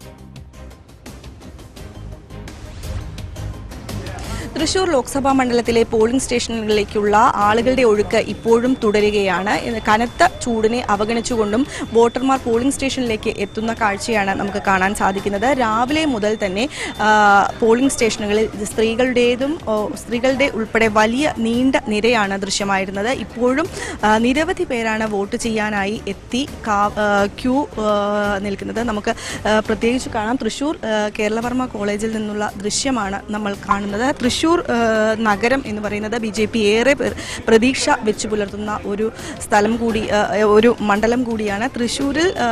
Speaker 9: തൃശൂർ ലോക്സഭാ മണ്ഡലത്തിലെ പോളിംഗ് സ്റ്റേഷനുകളിലേക്കുള്ള ആളുകളുടെ ഒഴുക്ക് ഇപ്പോഴും തുടരുകയാണ് ഇന്ന് കനത്ത ചൂടിനെ അവഗണിച്ചുകൊണ്ടും വോട്ടർമാർ പോളിംഗ് സ്റ്റേഷനിലേക്ക് എത്തുന്ന കാഴ്ചയാണ് നമുക്ക് കാണാൻ സാധിക്കുന്നത് രാവിലെ മുതൽ തന്നെ ആ, പോളിംഗ് സ്റ്റേഷനുകളിൽ സ്ത്രീകളുടേതും ഓ, സ്ത്രീകളുടെ ഉൾപ്പെടെ വലിയ നീണ്ട നിരയാണ് ദൃശ്യമായിരുന്നത് ഇപ്പോഴും ആ, നിരവധി പേരാണ് വോട്ട് ചെയ്യാനായി എത്തി കാ- ആ, ക്യൂ ആ, നിൽക്കുന്നത് നമുക്ക് ആ, പ്രത്യേകിച്ച് കാണാം തൃശൂർ ആ, കേരളവർമ്മ കോളേജിൽ നിന്നുള്ള ദൃശ്യമാണ് നമ്മൾ കാണുന്നത് തൃശൂർ ആ, നഗരം എന്ന് പറയുന്നത് ബി ജെ പി ഏറെ പ്ര- പ്രതീക്ഷ വെച്ച് പുലർത്തുന്ന ഒരു സ്ഥലം കൂടി ആ, ഒരു മണ്ഡലം കൂടിയാണ് തൃശ്ശൂരിൽ ആ,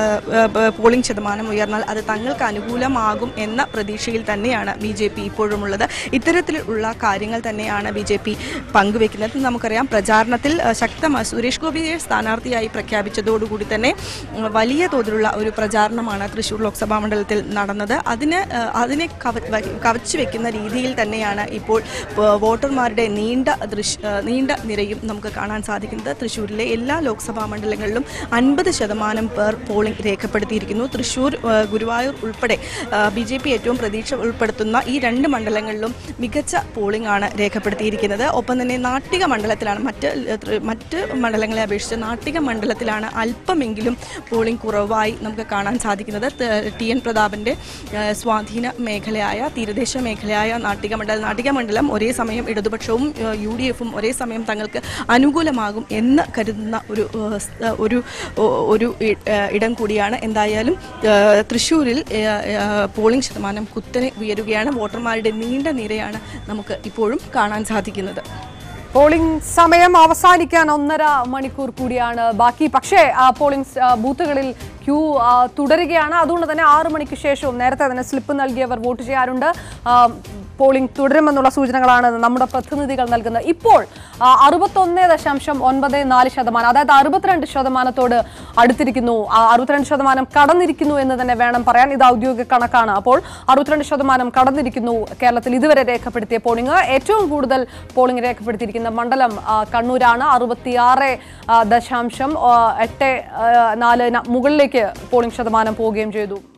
Speaker 9: ആ, പോളിംഗ് ശതമാനം ഉയർന്നാൽ അത് തങ്ങൾക്ക് അനുകൂലമാകും എന്ന പ്രതീക്ഷയിൽ തന്നെയാണ് ബി ജെ പി ഇപ്പോഴുമുള്ളത് ഇത്തരത്തിലുള്ള കാര്യങ്ങൾ തന്നെയാണ് ബി ജെ പി പങ്കുവെക്കുന്നത് നമുക്കറിയാം പ്രചാരണത്തിൽ ആ, ശക്തമായ സുരേഷ് ഗോപിയെ സ്ഥാനാർത്ഥിയായി പ്രഖ്യാപിച്ചതോടുകൂടി തന്നെ ഉം, വലിയ തോതിലുള്ള ഒരു പ്രചാരണമാണ് തൃശ്ശൂർ ലോക്സഭാ മണ്ഡലത്തിൽ നടന്നത് അതിന് ആ, അതിനെ കവ വ- കവച്ചു വെക്കുന്ന രീതിയിൽ തന്നെയാണ് ഇപ്പോൾ ആ, വോട്ടർമാരുടെ നീണ്ട ദൃശ് ആ, നീണ്ട നിരയും നമുക്ക് കാണാൻ സാധിക്കുന്നത് തൃശ്ശൂരിലെ എല്ലാ ലോക്സഭാ മണ്ഡലങ്ങളിലും അൻപത് ശതമാനം പേർ പോളിംഗ് രേഖപ്പെടുത്തിയിരിക്കുന്നു തൃശ്ശൂർ ആ, ഗുരുവായൂർ ഉൾപ്പെടെ ബി ജെ പി ഏറ്റവും പ്രതീക്ഷ ഉൾപ്പെടുത്തുന്ന ഈ രണ്ട് മണ്ഡലങ്ങളിലും മികച്ച പോളിംഗ് ആണ് രേഖപ്പെടുത്തിയിരിക്കുന്നത് ഒപ്പം തന്നെ നാട്ടിക മണ്ഡലത്തിലാണ് മറ്റ് ത്ര- മറ്റ് മണ്ഡലങ്ങളെ അപേക്ഷിച്ച് നാട്ടിക മണ്ഡലത്തിലാണ് അല്പമെങ്കിലും പോളിംഗ് കുറവായി നമുക്ക് കാണാൻ സാധിക്കുന്നത് ത- ടി എൻ പ്രതാപൻ്റെ ആ, സ്വാധീന മേഖലയായ തീരദേശ മേഖലയായ നാട്ടിക മണ്ഡലം നാട്ടിക മണ്ഡലം ഒരേ സമയം ഇടതുപക്ഷവും ആ, യു ഡി എഫും ഒരേ സമയം തങ്ങൾക്ക് അനുകൂലമാകും എന്ന് കരുതുന്ന ഒരു ആ, സ്- ആ, ഒരു ഒ- ഒരു ഇ- ആ, ഇടം കൂടിയാണ് എന്തായാലും ആ, തൃശ്ശൂരിൽ ആ, ആ, പോളിംഗ് ശതമാനം കുത്തനെ ഉയരുകയാണ് വോട്ടർമാരുടെ നീണ്ട നിരയാണ് നമുക്ക് ഇപ്പോഴും കാണാൻ സാധിക്കുന്നത്
Speaker 1: പോളിംഗ് സമയം അവസാനിക്കാൻ ഒന്നര മണിക്കൂർ കൂടിയാണ് ബാക്കി പക്ഷേ ആ, പോളിംഗ് സ്- ആ, ബൂത്തുകളിൽ ക്യൂ ആ, തുടരുകയാണ് അതുകൊണ്ട് തന്നെ ആറു മണിക്ക് ശേഷവും നേരത്തെ തന്നെ സ്ലിപ്പ് നൽകിയവർ വോട്ട് ചെയ്യാറുണ്ട് ആ, പോളിംഗ് തുടരുമെന്നുള്ള സൂചനകളാണ് നമ്മുടെ പ്രതിനിധികൾ നൽകുന്നത് ഇപ്പോൾ ആ, അറുപത്തൊന്ന് ദശാംശം ഒൻപത് നാല് ശതമാനം അതായത് അറുപത്തിരണ്ട് ശതമാനത്തോട് അടുത്തിരിക്കുന്നു ആ, അറുപത്തിരണ്ട് ശതമാനം കടന്നിരിക്കുന്നു എന്ന് തന്നെ വേണം പറയാൻ ഇത് ഔദ്യോഗിക കണക്കാണ് അപ്പോൾ അറുപത്തിരണ്ട് ശതമാനം കടന്നിരിക്കുന്നു കേരളത്തിൽ ഇതുവരെ രേഖപ്പെടുത്തിയ പോളിംഗ് ഏറ്റവും കൂടുതൽ പോളിംഗ് രേഖപ്പെടുത്തിയിരിക്കുന്ന മണ്ഡലം ആ, കണ്ണൂരാണ് അറുപത്തിയാറ് ആ, ദശാംശം ആ, എട്ട് ആ, നാല് ന- മുകളിലേക്ക് പോളിംഗ് ശതമാനം പോവുകയും ചെയ്തു